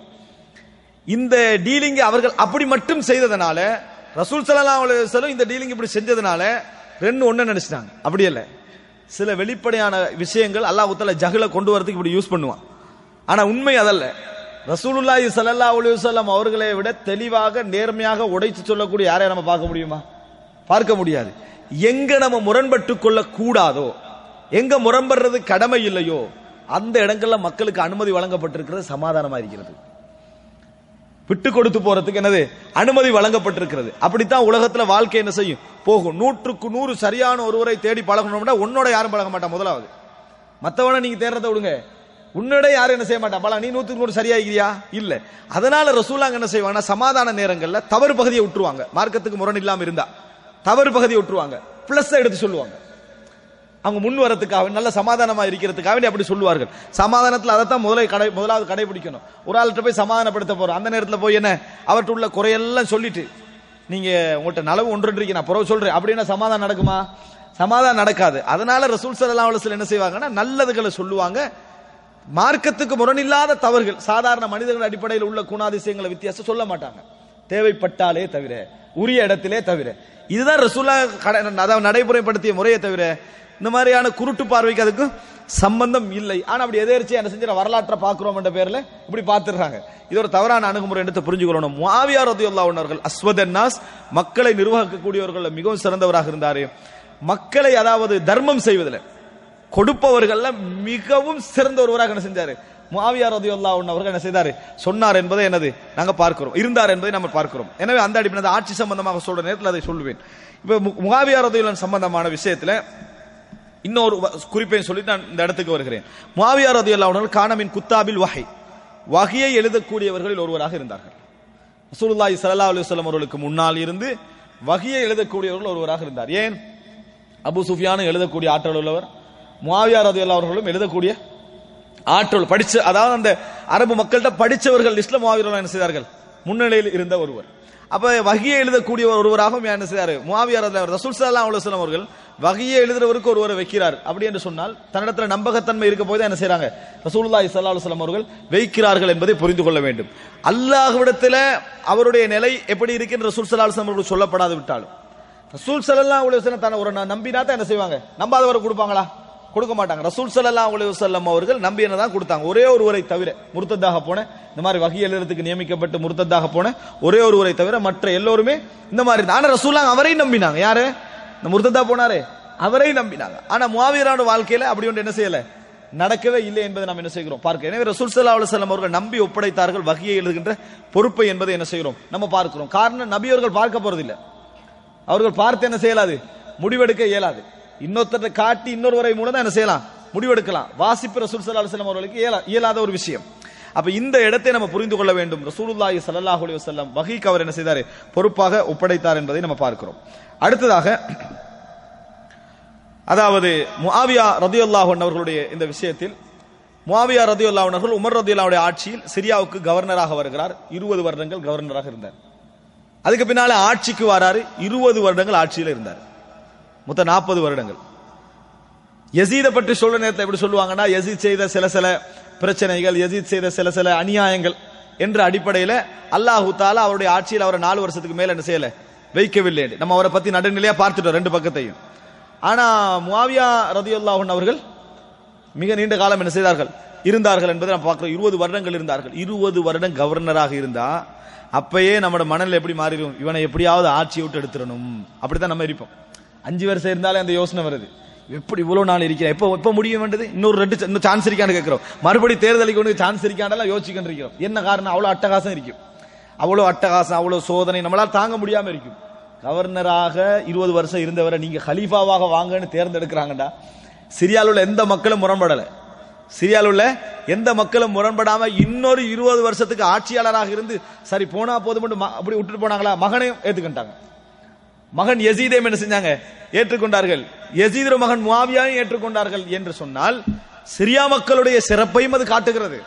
இந்த டீலிங் அவர்கள் அப்படி மட்டும் செய்ததனால ரசூல் ஸல்லல்லாஹு அலைஹி வஸல்லம் இந்த டீலிங் இப்படி செஞ்சதனால ரெண்டு ஒண்ணு நினைச்சிட்டாங்க அப்படி இல்ல சில வெளிப்படையான விஷயங்கள் அல்லாஹ் தஆலா ஜஹல கொண்டு வரதுக்கு இப்படி யூஸ் பண்ணுவான் ஆனா உண்மை அதல்ல ரசூலுல்லாஹி ஸல்லல்லாஹு அலைஹி வஸல்லம் அவர்களை விட தெளிவாக நேர்மையாக உடைச்சு சொல்லக்கூடிய யாரை நம்ம பார்க்க முடியுமா பார்க்க முடியாது எங்க நம்ம முரண்பட்டு கொள்ள கூடாதோ எங்க முரண்படுறது கடமை இல்லையோ அந்த இடங்கள்ல மக்களுக்கு அனுமதி வழங்கப்பட்டிருக்கிறது சமாதானமா இருக்கிறது விட்டு கொடுத்து போறதுக்கு என்னது அனுமதி வழங்கப்பட்டிருக்கிறது அப்படித்தான் உலகத்துல வாழ்க்கை என்ன செய்யும் போகும் நூற்றுக்கு நூறு சரியான ஒருவரை தேடி பழகணும்னா உன்னோட யாரும் பழக மாட்டா முதலாவது மத்தவனை நீங்க தேடுறத விடுங்க உன்னோட யாரும் என்ன செய்ய மாட்டா பல நீ நூத்துக்கு நூறு சரியாகிறியா இல்ல அதனால ரசூலாங்க என்ன செய்வாங்கன்னா சமாதான நேரங்கள்ல தவறு பகுதியை விட்டுருவாங்க மார்க்கத்துக்கு முரண் இல்லாம இருந்தா தவறு பகுதியை விட்டுருவாங்க பிளஸ் எடுத்து சொல்லுவாங்க அவங்க முன் வரத்துக்காக நல்ல சமாதானமா இருக்கிறதுக்காக வேண்டி அப்படி சொல்லுவார்கள் சமாதானத்தில் அதைத்தான் முதலை கடை முதலாவது கடைபிடிக்கணும் ஒரு ஆள்கிட்ட போய் சமாதானப்படுத்த போறோம் அந்த நேரத்தில் போய் என்ன அவர்கிட்ட உள்ள குறையெல்லாம் சொல்லிட்டு நீங்க உங்கள்கிட்ட நலவு ஒன்று இருக்கு நான் புறவு சொல்றேன் அப்படின்னா சமாதானம் நடக்குமா சமாதானம் நடக்காது அதனால ரசூல் சல்லா அலுவலம் என்ன செய்வாங்கன்னா நல்லதுகளை சொல்லுவாங்க மார்க்கத்துக்கு முரணில்லாத தவறுகள் சாதாரண மனிதர்கள் அடிப்படையில் உள்ள குணாதிசயங்களை வித்தியாசம் சொல்ல மாட்டாங்க தேவைப்பட்டாலே தவிர உரிய இடத்திலே தவிர இதுதான் ரசூலா கடை- அதாவது நடைமுறைப்படுத்திய முறையை தவிர இந்த மாதிரியான குருட்டு பார்வைக்கு அதுக்கு சம்பந்தம் இல்லை ஆனா அப்படி எதேர்ச்சியா என்ன செஞ்ச வரலாற்றை பார்க்கிறோம் என்ற பேர்ல இப்படி பார்த்துடுறாங்க இது ஒரு தவறான அணுகுமுறை எடுத்து புரிஞ்சுக்கொள்ளணும் முஆவியா ரதியுல்லாஹு அவர்கள் அஸ்வத் நாஸ் மக்களை நிர்வகிக்கக்கூடியவர்கள் மிகவும் சிறந்தவராக இருந்தாரு மக்களை அதாவது தர்மம் செய்வதில் கொடுப்பவர்கள்ல மிகவும் சிறந்த ஒருவராக என்ன செஞ்சாரு முஆவியா ரதியுல்லாஹு அன்ஹு அவர்கள் என்ன செய்தாரு சொன்னார் என்பதை என்னது நாங்க பார்க்கிறோம் இருந்தார் என்பதை நம்ம பார்க்கிறோம் எனவே அந்த அடிப்படையில் அந்த ஆட்சி சம்பந்தமாக சொல்ற நேரத்தில் அதை சொல்லுவேன் இப்ப மு- முஆவியா ரதியுல்லாஹு சம்பந்தமான விஷயத்துல இன்னொரு வ- குறிப்பையும் சொல்லிட்டு நான் இந்த இடத்துக்கு வருகிறேன் முஆவியா ரதியுல்லாஹு அவர்கள் கானமின் குத்தாபில் வஹை வகையை எழுதக்கூடியவர்களில் ஒருவராக இருந்தார்கள் ரசூலுல்லாஹி ஸல்லல்லாஹு அலைஹி வஸல்லம் அவர்களுக்கு முன்னால் இருந்து வகையை எழுதக்கூடியவர்கள் ஒருவராக இருந்தார் ஏன் அபு சுஃபியானும் எழுதக்கூடிய ஆற்றல் உள்ளவர் முஆவியா ரதியுல்லாஹு அவர்களும் எழுதக்கூடிய ஆற்றல் படிச்ச அதாவது அந்த அரபு மக்கள்கிட்ட படிச்சவர்கள் லிஸ்ட்ல முஆவியா என்ன செய்தார்கள் முன்னிலையில் இருந்த ஒருவர் அப்ப வகையை எழுதக்கூடிய ஒருவராகவும் என்ன செய்தாரு முஆவியா ரதியுல்லாஹு ரசூல் ஸல்லல்லாஹு அலைஹி வஸல்லம் அவர்கள் வகையை எழுதுறவருக்கு ஒருவரை வைக்கிறார் அப்படி என்று சொன்னால் தன்னிடத்துல நம்பகத்தன்மை இருக்க போது என்ன செய்றாங்க ரசூலுல்லாஹி ஸல்லல்லாஹு அலைஹி வஸல்லம் அவர்கள் வைக்கிறார்கள் என்பதை புரிந்து கொள்ள வேண்டும் அல்லாஹ்விடத்துல அவருடைய நிலை எப்படி இருக்குன்னு ரசூல் ஸல்லல்லாஹு அலைஹி வஸல்லம் அவர்கள் சொல்லப்படாது விட்டாலும் ரசூல் ஸல்லல்லாஹு அலைஹி வஸல்லம் தன்னை ஒரு ந- நம்பினா தான் என்ன செய்வாங்க நம்பாதவரை கொடுப்பாங்களா கொடுக்க மாட்டாங்க ரசூல் ஸல்லல்லாஹு அலைஹி வஸல்லம் அவர்கள் நம்பியனை தான் கொடுத்தாங்க ஒரே ஒருவரை தவிர முர்த்ததாக போன இந்த மாதிரி வகை எழுதுறதுக்கு நியமிக்கப்பட்டு முர்த்ததாக போன ஒரே ஒருவரை தவிர மற்ற எல்லோருமே இந்த மாதிரி தான். ஆனா ரசூலுல்லாஹ் அவரையும் நம்பினாங்க யாரு இந்த முர்த்ததா போனாரே அவரை நம்பினாங்க ஆனா முஆவியரோட வாழ்க்கையில அப்படி ஒன்று என்ன செய்யல நடக்கவே இல்லை என்பதை நாம் என்ன செய்கிறோம் பார்க்க எனவே ரசூல் ஸல்லல்லாஹு அலைஹி வஸல்லம் அவர்கள் நம்பி ஒப்படைத்தார்கள் வகையை எழுதுகின்ற பொறுப்பை என்பதை என்ன செய்கிறோம் நம்ம பார்க்கிறோம் காரணம் நபி அவர்கள் பார்க்க போறதில்லை அவர்கள் பார்த்து என்ன செய்யலாது முடிவெடுக்க இயலாது இன்னொருத்தரை காட்டி இன்னொருவரை மூலம் தான் என்ன செய்யலாம் முடிவெடுக்கலாம் வாசிப்பு ரசூல் ஸல்லல்லாஹு அலைஹி வஸல்லம் அவர்களுக்கு இயலா- இயலாத ஒரு விஷயம் அப்ப இந்த இடத்தை நம்ம புரிந்து கொள்ள வேண்டும் ரசூலுல்லாஹி ஸல்லல்லாஹு அலைஹி வஸல்லம் வகைக்கு அவர் என்ன செய்தார் பொறுப்பாக ஒப்படைத்தார் என்பதை நம்ம பார்க்கிறோம் அடுத்ததாக அதாவது முஆவியா ரதியுல்லாஹு அன்ஹு அவர்களுடைய இந்த விஷயத்தில் முஆவியா ரதியுல்லாஹு அன்ஹு அவர்கள் உமர் ரதியுல்லாஹுடைய ஆட்சியில் சிரியாவுக்கு கவர்னராக வருகிறார் இருபது வருடங்கள் கவர்னராக இருந்தார் அதுக்கு பின்னால ஆட்சிக்கு வராரு இருபது வருடங்கள் ஆட்சியில் இருந்தார் மொத்தம் நாற்பது வருடங்கள் யசீதை பற்றி சொல்ற நேரத்தில் எப்படி சொல்லுவாங்கன்னா யசீத் செய்த சில சில பிரச்சனைகள் யசீத் செய்த சில சில அநியாயங்கள் என்ற அடிப்படையில் அல்லாஹு தாலா அவருடைய ஆட்சியில் அவரை நாலு வருஷத்துக்கு மேல என்ன செய்யல வைக்கவில்லை நம்ம அவரை பத்தி நடுநிலையா பார்த்துட்டோம் ரெண்டு பக்கத்தையும் ஆனா முஆவியா ரதியுல்லாஹன் அவர்கள் மிக நீண்ட காலம் என்ன செய்தார்கள் இருந்தார்கள் என்பதை நம்ம பார்க்கிறோம் இருபது வருடங்கள் இருந்தார்கள் இருபது வருடம் கவர்னராக இருந்தா அப்பயே நம்மளோட மனநிலை எப்படி மாறிடும் இவனை எப்படியாவது ஆட்சியை விட்டு எடுத்துடணும் அப்படித்தான் நம்ம இருப்போம் அஞ்சு வருஷம் இருந்தாலே அந்த யோசனை வருது எப்படி இவ்வளவு நாள் இருக்கிறேன் எப்போ எப்போ முடிய வேண்டியது இன்னொரு ரெண்டு இன்னும் சான்ஸ் இருக்கான்னு கேட்கிறோம் மறுபடி தேர்தலுக்கு ஒன்று சான்ஸ் இருக்காண்டெல்லாம் யோசிச்சுக்கிட்டு இருக்கிறோம் என்ன காரணம் அவ்வளவு அட்டகாசம் இருக்கும் அவ்வளவு அட்டகாசம் அவ்வளவு சோதனை நம்மளால தாங்க முடியாம இருக்கும் கவர்னராக இருபது வருஷம் இருந்தவரை நீங்க ஹலீஃபாவாக வாங்கன்னு தேர்ந்தெடுக்கிறாங்கடா சிரியாவில் உள்ள எந்த மக்களும் முரண்படலை சிரியாவில் உள்ள எந்த மக்களும் முரண்படாம இன்னொரு இருபது வருஷத்துக்கு ஆட்சியாளராக இருந்து சரி போனா போதும் மட்டும் ம- அப்படி விட்டுட்டு போனாங்களா மகனையும் ஏத்துக்கிட்டாங்க மகன் யசீதையும் என்ன செஞ்சாங்க ஏற்றுக்கொண்டார்கள் யசீதர் மகன் முவாவியாவையும் ஏற்றுக்கொண்டார்கள் என்று சொன்னால் சிரியா மக்களுடைய சிறப்பையும் அது காட்டுகிறது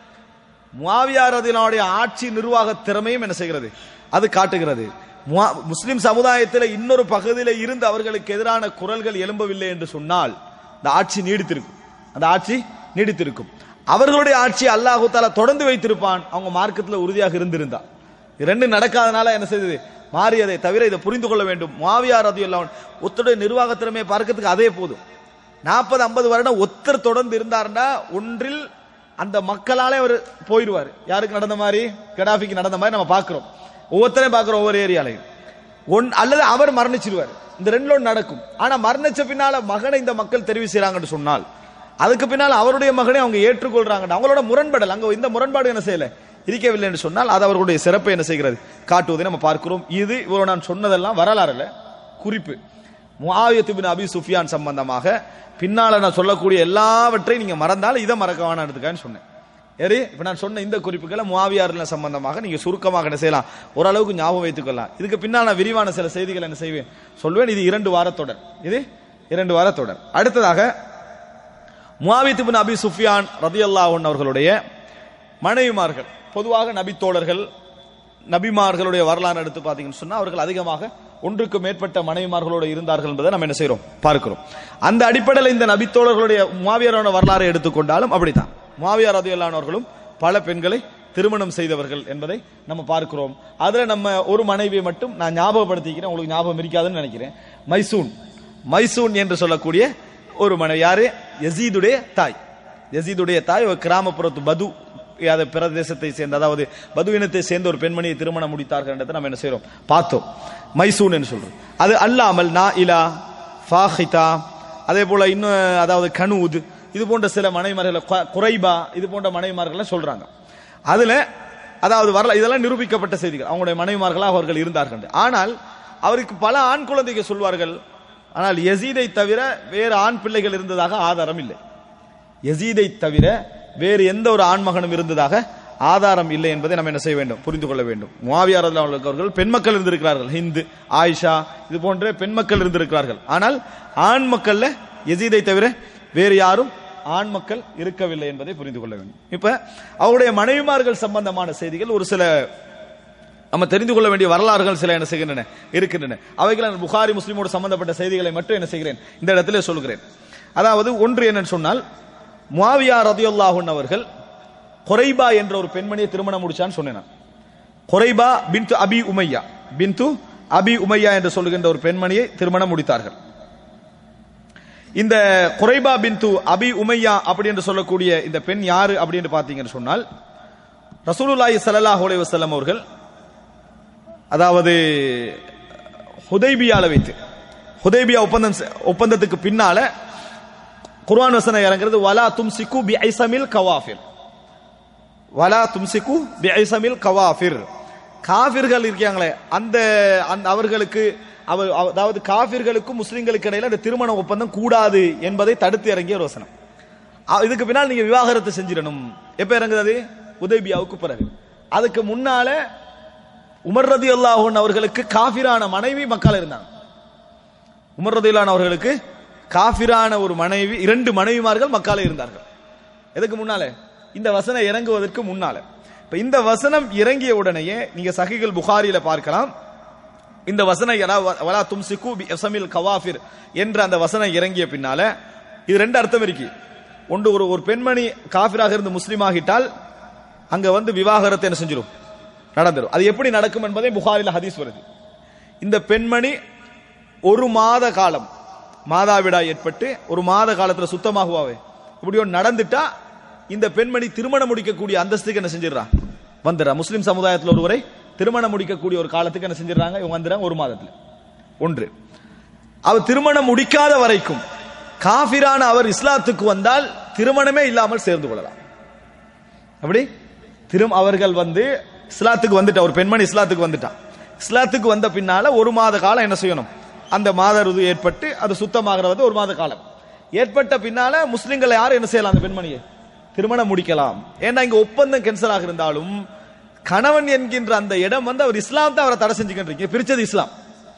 முவாவியாரதினுடைய ஆட்சி நிர்வாக திறமையும் என்ன செய்கிறது அது காட்டுகிறது முவா- முஸ்லிம் சமுதாயத்தில் இன்னொரு பகுதியில் இருந்து அவர்களுக்கு எதிரான குரல்கள் எழும்பவில்லை என்று சொன்னால் இந்த ஆட்சி நீடித்திருக்கும் அந்த ஆட்சி நீடித்திருக்கும் அவர்களுடைய ஆட்சி அல்லாஹு தாலா தொடர்ந்து வைத்திருப்பான் அவங்க மார்க்கத்தில் உறுதியாக இருந்திருந்தா இது ரெண்டும் நடக்காதனால என்ன செய்தது மாறியதை தவிர இதை புரிந்து கொள்ள வேண்டும் மாவியார் அது எல்லாம் ஒத்துடைய நிர்வாக திறமையை பார்க்கறதுக்கு அதே போதும் நாற்பது ஐம்பது வருடம் ஒத்தர் தொடர்ந்து இருந்தாருன்னா ஒன்றில் அந்த மக்களாலே அவர் போயிடுவார் யாருக்கு நடந்த மாதிரி கடாஃபிக்கு நடந்த மாதிரி நம்ம பார்க்கிறோம் ஒவ்வொருத்தரையும் பார்க்கிறோம் ஒவ்வொரு ஏரியாலையும் ஒன் அல்லது அவர் மரணிச்சிருவார் இந்த ரெண்டுல ஒண்ணு நடக்கும் ஆனா மரணிச்ச பின்னால மகனை இந்த மக்கள் தெரிவு செய்றாங்கன்னு சொன்னால் அதுக்கு பின்னால் அவருடைய மகனை அவங்க ஏற்றுக்கொள்றாங்க அவங்களோட முரண்படல் அங்க இந்த முரண்பாடு என்ன செய்யல இருக்கவில்லை என்று சொன்னால் அது அவர்களுடைய சிறப்பை என்ன செய்கிறது காட்டுவதை நம்ம பார்க்கிறோம் இது இவ்வளவு நான் சொன்னதெல்லாம் வரலாறு இல்ல குறிப்பு முஆவியத் பின் அபி சுஃபியான் சம்பந்தமாக பின்னால நான் சொல்லக்கூடிய எல்லாவற்றையும் நீங்க மறந்தாலும் இதை மறக்க வேணான்றதுக்காக சொன்னேன் சரி இப்ப நான் சொன்ன இந்த குறிப்புகளை முஆவியாரில் சம்பந்தமாக நீங்க சுருக்கமாக என்ன செய்யலாம் ஓரளவுக்கு ஞாபகம் வைத்துக் கொள்ளலாம் இதுக்கு பின்னால் நான் விரிவான சில செய்திகள் என்ன செய்வேன் சொல்வேன் இது இரண்டு வாரத்தொடர் இது இரண்டு வார தொடர் அடுத்ததாக முவாவித் இப்னு அபி சுஃபியான் ரதியல்லாஹு அவர்களுடைய மனைவிமார்கள் பொதுவாக நபி தோழர்கள் நபிமார்களுடைய வரலாறு எடுத்து பார்த்தீங்கன்னு சொன்னா அவர்கள் அதிகமாக ஒன்றுக்கு மேற்பட்ட மனைவிமார்களோடு இருந்தார்கள் என்பதை நம்ம என்ன செய்றோம் பார்க்கிறோம் அந்த அடிப்படையில் இந்த நபித்தோழர்களுடைய முவாவியரான வரலாறை எடுத்துக்கொண்டாலும் அப்படித்தான் முவாவியார் ரதியல்லானவர்களும் பல பெண்களை திருமணம் செய்தவர்கள் என்பதை நம்ம பார்க்கிறோம் அதுல நம்ம ஒரு மனைவியை மட்டும் நான் ஞாபகப்படுத்திக்கிறேன் உங்களுக்கு ஞாபகம் இருக்காதுன்னு நினைக்கிறேன் மைசூன் மைசூன் என்று சொல்லக்கூடிய ஒரு மனைவி யாரு யசீதுடைய தாய் யசீதுடைய தாய் ஒரு கிராமப்புறத்து பது அது பிரதேசத்தை சேர்ந்த அதாவது பது இனத்தை சேர்ந்த ஒரு பெண்மணியை திருமணம் முடித்தார்கள் என்றதை நம்ம என்ன செய்றோம் பார்த்தோம் மைசூன் என்று சொல்றோம் அது அல்லாமல் நா இலா ஃபாஹிதா அதே போல இன்னும் அதாவது கனூத் இது போன்ற சில மனைமார்களை குறைபா இது போன்ற மனைவிமார்களை சொல்றாங்க அதுல அதாவது வரல இதெல்லாம் நிரூபிக்கப்பட்ட செய்திகள் அவங்களுடைய மனைவிமார்களாக அவர்கள் இருந்தார்கள் ஆனால் அவருக்கு பல ஆண் குழந்தைகள் சொல்வார்கள் ஆனால் யசீதை தவிர வேறு ஆண் பிள்ளைகள் இருந்ததாக ஆதாரம் இல்லை யசீதை தவிர வேறு எந்த ஒரு ஆண்மகனும் இருந்ததாக ஆதாரம் இல்லை என்பதை நம்ம என்ன செய்ய வேண்டும் புரிந்து கொள்ள வேண்டும் முவாவியார் அவர்கள் பெண் மக்கள் இருந்திருக்கிறார்கள் ஹிந்து ஆயிஷா இது போன்ற பெண் மக்கள் இருந்திருக்கிறார்கள் ஆனால் ஆண் மக்கள்ல யசீதை தவிர வேறு யாரும் ஆண் மக்கள் இருக்கவில்லை என்பதை புரிந்து கொள்ள வேண்டும் இப்ப அவருடைய மனைவிமார்கள் சம்பந்தமான செய்திகள் ஒரு சில நம்ம தெரிந்து கொள்ள வேண்டிய வரலாறுகள் சில என்ன செய்கின்றன இருக்கின்றன அவைகள் நான் புகாரி முஸ்லீமோடு சம்பந்தப்பட்ட செய்திகளை மட்டும் என்ன செய்கிறேன் இந்த இடத்துல சொல்கிறேன் அதாவது ஒன்று என்னன்னு சொன்னால் முவாவியா ரதியுல்லாஹுன் அவர்கள் கொரைபா என்ற ஒரு பெண்மணியை திருமணம் முடிச்சான்னு சொன்னேன் நான். கொரைபா பின்து அபி உமையா பின்து அபி உமையா என்று சொல்லுகின்ற ஒரு பெண்மணியை திருமணம் முடித்தார்கள் இந்த குறைபா பின்து அபி உமையா அப்படி என்று சொல்லக்கூடிய இந்த பெண் யாரு அப்படின்னு பாத்தீங்கன்னு சொன்னால் ரசூலுல்லாஹி ஸல்லல்லாஹு அலைஹி வஸல்லம் அவர்கள் அதாவது ஹுதைபியால வைத்து ஹுதைபியா ஒப்பந்தம் செ- ஒப்பந்தத்துக்கு பின்னால குர்ஆன் வசனம் இறங்குறது வலா தும்சிகு பி ஐசமில் கவாஃபிர் வலா தும்சிகு பி ஐசமில் கவாஃபிர் காஃபிர்கள் இருக்காங்களே அந்த அந்த அவர்களுக்கு அவர் அவ- அதாவது காஃபிர்களுக்கும் முஸ்லிம்களுக்கு இடையில அந்த திருமண ஒப்பந்தம் கூடாது என்பதை தடுத்து இறங்கிய ஒரு வசனம் அ- இதுக்கு பின்னால் நீங்க விவாகரத்து செஞ்சிடணும் எப்ப இறங்குது அது உதய்பியாவுக்கு பிறகு அதுக்கு முன்னால உமர் ரதி அல்லாஹூன் அவர்களுக்கு காஃபிரான மனைவி மக்கள் இருந்தாங்க உமர் ரதிலான் அவர்களுக்கு காஃபிரான ஒரு மனைவி இரண்டு மனைவிமார்கள் மக்கால இருந்தார்கள் எதுக்கு முன்னால இந்த வசனம் இறங்குவதற்கு முன்னால இப்ப இந்த வசனம் இறங்கிய உடனேயே நீங்க சஹிகள் புகாரியில பார்க்கலாம் இந்த வசனம் யலா- வலா தும்சிகு பி எசமில் கவாஃபிர் என்ற அந்த வசனம் இறங்கிய பின்னால இது ரெண்டு அர்த்தம் இருக்கு ஒன்று ஒரு ஒரு பெண்மணி காஃபிராக இருந்து முஸ்லீம் ஆகிட்டால் அங்க வந்து விவாகரத்து என்ன செஞ்சிடும் நடந்துரும் அது எப்படி நடக்கும் என்பதை புகாரில ஹதீஸ் வருது இந்த பெண்மணி ஒரு மாத காலம் மாதாவிடாய் ஏற்பட்டு ஒரு மாத காலத்துல சுத்தமாகுவாவே இப்படியோ நடந்துட்டா இந்த பெண்மணி திருமணம் முடிக்கக்கூடிய அந்தஸ்துக்கு என்ன செஞ்சிடறா வந்துடுறா முஸ்லிம் சமுதாயத்தில் ஒருவரை திருமணம் முடிக்கக்கூடிய ஒரு காலத்துக்கு என்ன செஞ்சிடறாங்க இவங்க வந்துடுறாங்க ஒரு மாதத்துல ஒன்று அவர் திருமணம் முடிக்காத வரைக்கும் காஃபிரான அவர் இஸ்லாத்துக்கு வந்தால் திருமணமே இல்லாமல் சேர்ந்து கொள்ளலாம் அப்படி திரும் அவர்கள் வந்து இஸ்லாத்துக்கு வந்துட்டா ஒரு பெண்மணி இஸ்லாத்துக்கு வந்துட்டான் இஸ்லாத்துக்கு வந்த பின்னால ஒரு மாத காலம் என்ன செய்யணும் அந்த மாத ருது ஏற்பட்டு அது சுத்தமாகிறது ஒரு மாத காலம் ஏற்பட்ட பின்னால முஸ்லிம்கள் யாரும் என்ன செய்யலாம் அந்த பெண்மணியை திருமணம் முடிக்கலாம் ஏன்னா இங்க ஒப்பந்தம் கேன்சல் ஆக இருந்தாலும் கணவன் என்கின்ற அந்த இடம் வந்து அவர் இஸ்லாம் தான் அவரை தடை செஞ்சுக்கிட்டு பிரிச்சது இஸ்லாம்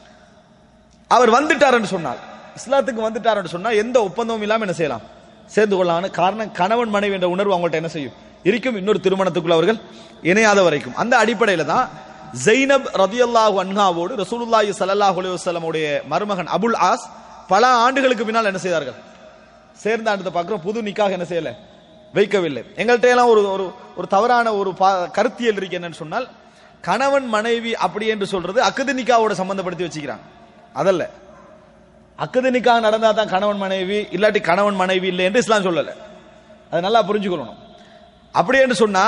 அவர் வந்துட்டாருன்னு சொன்னால் இஸ்லாத்துக்கு வந்துட்டாருன்னு சொன்னா எந்த ஒப்பந்தமும் இல்லாம என்ன செய்யலாம் சேர்ந்து கொள்ளலாம்னு காரணம் கணவன் மனைவி என்ற உணர்வு அவங்கள்ட்ட என்ன செய்யும் இருக்கும் இன்னொரு திருமணத்துக்குள்ள அவர்கள் இணையாத வரைக்கும் அந்த அடிப்படையில தான் ஜெய்னப் ரதியல்லாஹு அன்ஹாவோடு ரசூலுல்லாஹி ஸல்லல்லாஹு அலைஹி வஸல்லம் உடைய மருமகன் அபுல் ஆஸ் பல ஆண்டுகளுக்கு பின்னால் என்ன செய்தார்கள் சேர்ந்த ஆண்டு பார்க்கிறோம் புது நிக்காக என்ன செய்யல வைக்கவில்லை எங்கள்கிட்ட எல்லாம் ஒரு ஒரு ஒரு தவறான ஒரு பா- கருத்தியல் இருக்கு என்னன்னு சொன்னால் கணவன் மனைவி அப்படி என்று சொல்றது அக்குது நிக்காவோட சம்பந்தப்படுத்தி வச்சுக்கிறாங்க அதல்ல அக்குது நிக்கா நடந்தா தான் கணவன் மனைவி இல்லாட்டி கணவன் மனைவி இல்லை என்று இஸ்லாம் சொல்லல அதை நல்லா புரிஞ்சுக்கணும் அப்படி என்று சொன்னா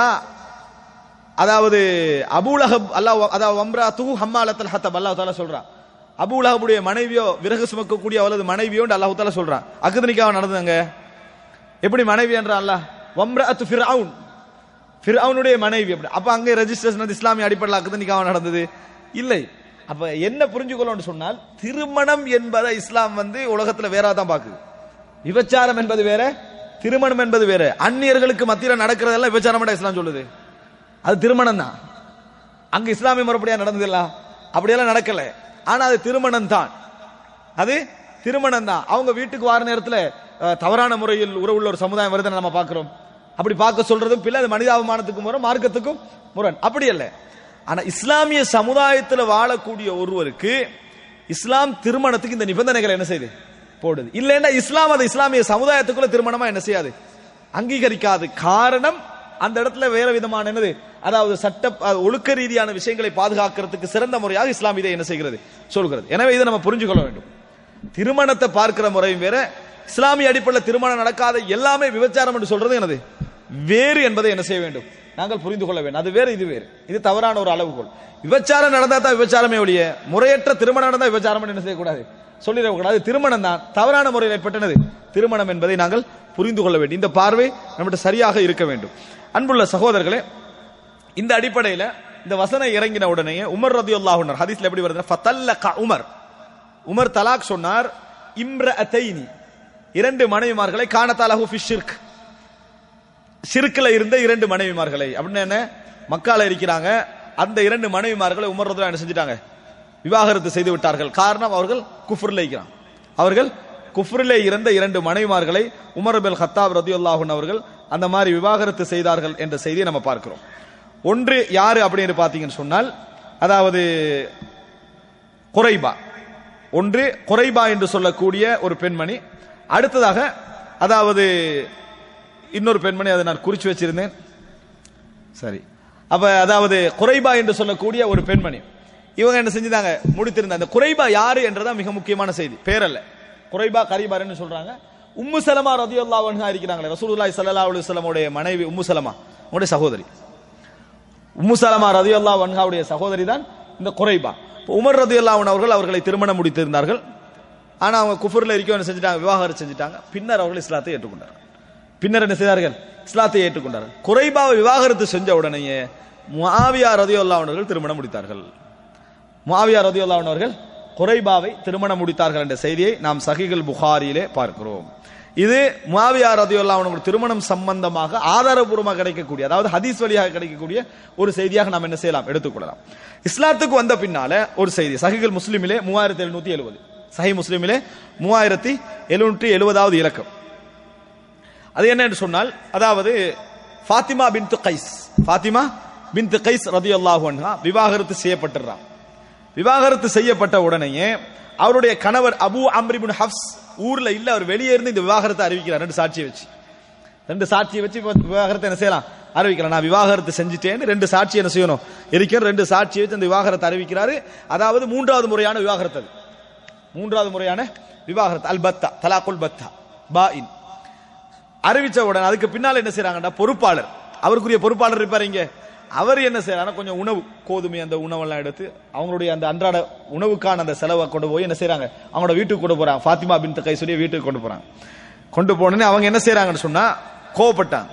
அதாவது அபூலஹப் அல்லாஹ் அதாவது வம்ரா தூ ஹம்மாலத்தல் ஹத்தப் அல்லாஹ் தாலா சொல்றான் அபூலஹபுடைய மனைவியோ விறகு சுமக்கக்கூடிய அவளது மனைவியோ அல்லாஹ் தாலா சொல்றான் அக்குது நிக்காவை நடந்ததுங்க எப்படி மனைவி என்றான் அல்லாஹ் வம்ரஅத்து ஃபிர்அவுன் ஃபிர்அவுனுடைய மனைவி அப்படி அப்ப அங்க ரெஜிஸ்ட்ரேஷன் வந்து இஸ்லாமிய அடிப்படையில் அக்குது நிக்காவா நடந்தது இல்லை அப்ப என்ன புரிஞ்சுக்கணும்னு சொன்னால் திருமணம் என்பதை இஸ்லாம் வந்து உலகத்துல வேற தான் பாக்குது விபச்சாரம் என்பது வேற திருமணம் என்பது வேற அந்நியர்களுக்கு மத்தியில நடக்கிறதெல்லாம் விபச்சாரம் இஸ்லாம் சொல்லுது அது திருமணம் தான் அங்க இஸ்லாமிய முறைப்படியா நடந்தது இல்ல அப்படியெல்லாம் நடக்கல ஆனா அது திருமணம் தான் அது திருமணம் தான் அவங்க வீட்டுக்கு வார நேரத்துல அஹ், தவறான முறையில் உறவுள்ள ஒரு சமுதாயம் வருதுன்னு நம்ம பார்க்கிறோம் அப்படி பார்க்க சொல்றதும் பிள்ளை அது மனிதாபிமானத்துக்கும் முரண் மார்க்கத்துக்கும் முரண் அப்படி அல்ல ஆனா இஸ்லாமிய சமுதாயத்துல வாழக்கூடிய ஒருவருக்கு இஸ்லாம் திருமணத்துக்கு இந்த நிபந்தனைகள் என்ன செய்யுது போடுது இல்லைன்னா இஸ்லாம் அது இஸ்லாமிய சமுதாயத்துக்குள்ள திருமணமா என்ன செய்யாது அங்கீகரிக்காது காரணம் அந்த இடத்துல வேற விதமான என்னது அதாவது சட்ட அஹ், ஒழுக்க ரீதியான விஷயங்களை பாதுகாக்கிறதுக்கு சிறந்த முறையாக இஸ்லாம் இதை என்ன செய்கிறது சொல்கிறது எனவே இதை நம்ம புரிஞ்சு கொள்ள வேண்டும் திருமணத்தை பார்க்கிற முறையும் வேற இஸ்லாமிய அடிப்படையில் திருமணம் நடக்காத எல்லாமே விபச்சாரம் என்று சொல்றது என்னது வேறு என்பதை என்ன செய்ய வேண்டும் நாங்கள் புரிந்து கொள்ள வேண்டும் அது வேறு இது வேறு இது தவறான ஒரு அளவுகோல் விபச்சாரம் நடந்தா தான் விபச்சாரமே ஒழிய முறையற்ற திருமணம் நடந்தா விபச்சாரம் என்ன செய்யக்கூடாது சொல்லிடக்கூடாது திருமணம் தான் தவறான முறையில் ஏற்பட்டனது திருமணம் என்பதை நாங்கள் புரிந்து கொள்ள வேண்டும் இந்த பார்வை நம்மகிட்ட சரியாக இருக்க வேண்டும் அன்புள்ள சகோதரர்களே இந்த அடிப்படையில் இந்த வசனம் இறங்கின உடனே உமர் ரதியுல்லாஹுனர் ஹதீஸ்ல எப்படி வருது ஃபத்தல்லக உமர் உமர் தலாக் சொன்னார் இம்ரஅத்தைனி இரண்டு மனைவிமார்களை காணத்தாலஹு ஃபி ஷிர்க் ஷிர்க்ல இருந்த இரண்டு மனைவிமார்களை அப்படின்னு என்ன மக்கால இருக்கிறாங்க அந்த இரண்டு மனைவிமார்களை உமர் ரதியுல்லாஹு என்ன செஞ்சிட்டாங்க விவாகரத்து செய்து விட்டார்கள் காரணம் அவர்கள் குஃப்ரில் இருக்கிறாங்க அவர்கள் குஃப்ரிலே இருந்த இரண்டு மனைவிமார்களை உமர் பில் ஹத்தாப் ரதியுல்லாஹுன் அவர்கள் அந்த மாதிரி விவாகரத்து செய்தார்கள் என்ற செய்தியை நம்ம பார்க்கிறோம் ஒன்று யாரு அப்படின்னு பார்த்தீங்கன்னு சொன்னால் அதாவது குறைபா ஒன்று குறைபா என்று சொல்லக்கூடிய ஒரு பெண்மணி அடுத்ததாக அதாவது இன்னொரு பெண்மணி அதை நான் குறிச்சு வச்சிருந்தேன் சரி அப்ப அதாவது குறைபா என்று சொல்லக்கூடிய ஒரு பெண்மணி இவங்க என்ன செஞ்சுதாங்க முடித்திருந்த அந்த குறைபா யாரு என்றதான் மிக முக்கியமான செய்தி பேரல்ல குறைபா கரீபார்னு சொல்றாங்க உம்மு சலமா ரதியுல்லாஹு அன்ஹா இருக்கிறாங்களே ரசூலுல்லாஹி ஸல்லல்லாஹு அலைஹி வஸல்லமுடைய மனைவி உம்மு சலமா உங்களுடைய சகோதரி உம்மு சலமா ரதியுல்லாஹு அன்ஹாவுடைய சகோதரி தான் இந்த குறைபா இப்ப உமர் ரதியுல்லாஹு அன்ஹு அவர்கள் அவர்களை திருமணம் முடித்திருந்தார்கள் ஆனா அவங்க குஃபர்ல இருக்க என்ன செஞ்சுட்டாங்க விவாகரத்து செஞ்சுட்டாங்க பின்னர் அவர்கள் இஸ்லாத்தை ஏற்றுக்கொண்டார்கள் பின்னர் என்ன செய்தார்கள் இஸ்லாத்தை ஏற்றுக்கொண்டார்கள் குறைபாவை விவாகரத்து செஞ்ச உடனேயே முஆவியா ரதியுல்லாஹு அன்ஹு அவர்கள் திருமணம் முடித்தார்கள் முஆவியா ரதியுல்லாஹு அன்ஹு அவர்கள் குறைபாவை திருமணம் முடித்தார்கள் என்ற செய்தியை நாம் சஹிகள் புகாரியிலே பார்க்கிறோம் இது முஆவியா ரதியுல்லாஹு அன்ஹு அவர்கள் திருமணம் சம்பந்தமாக ஆதாரபூர்வமாக கிடைக்கக்கூடிய அதாவது ஹதீஸ் வழியாக கிடைக்கக்கூடிய ஒரு செய்தியாக நாம் என்ன செய்யலாம் எடுத்துக்கொள்ளலாம் இஸ்லாத்துக்கு வந்த பின்னால ஒரு செய்தி சஹிகள் முஸ்லிமிலே மூவாயிரத்தி எழுநூத்தி எழுபது சஹி முஸ்லிமிலே மூவாயிரத்தி எழுநூற்றி எழுபதாவது இலக்கம் அது என்ன என்று சொன்னால் அதாவது Fatima bint Qais Fatima bint Qais ரதியல்லாஹு அன்ஹா விவாகரத்து செய்யப்பட்டுறான் விவாகரத்து செய்யப்பட்ட உடனேயே அவருடைய கணவர் அபு அம்ரிபுன் ஹப்ஸ் ஊர்ல இல்ல அவர் வெளியே இருந்து இந்த விவாகரத்தை அறிவிக்கிறார் ரெண்டு சாட்சியை வச்சு ரெண்டு சாட்சியை வச்சு இப்ப விவாகரத்தை என்ன செய்யலாம் அறிவிக்கலாம் நான் விவாகரத்து செஞ்சுட்டேன்னு ரெண்டு சாட்சி என்ன செய்யணும் இருக்கிற ரெண்டு சாட்சியை வச்சு அந்த விவாகரத்தை அறிவிக்கிறாரு அதாவது மூன்றாவது முறையான விவாகரத்து அது மூன்றாவது முறையான விவாகரத்து அல் பத்தா தலாக்குல் பத்தா பாஇன் அறிவிச்ச உடனே அதுக்கு பின்னால என்ன செய்றாங்கன்னா பொறுப்பாளர் அவருக்குரிய பொறுப்பாளர் இருப்பாரு இங்க அவர் என்ன செய்யறாங்க கொஞ்சம் உணவு கோதுமை அந்த உணவெல்லாம் எடுத்து அவங்களுடைய அந்த அன்றாட உணவுக்கான அந்த செலவை கொண்டு போய் என்ன செய்றாங்க அவங்களோட வீட்டுக்கு கொண்டு போறாங்க ஃபாத்திமா பின் கை சொல்லி வீட்டுக்கு கொண்டு போறாங்க கொண்டு போனோடனே அவங்க என்ன செய்றாங்கன்னு சொன்னா கோவப்பட்டாங்க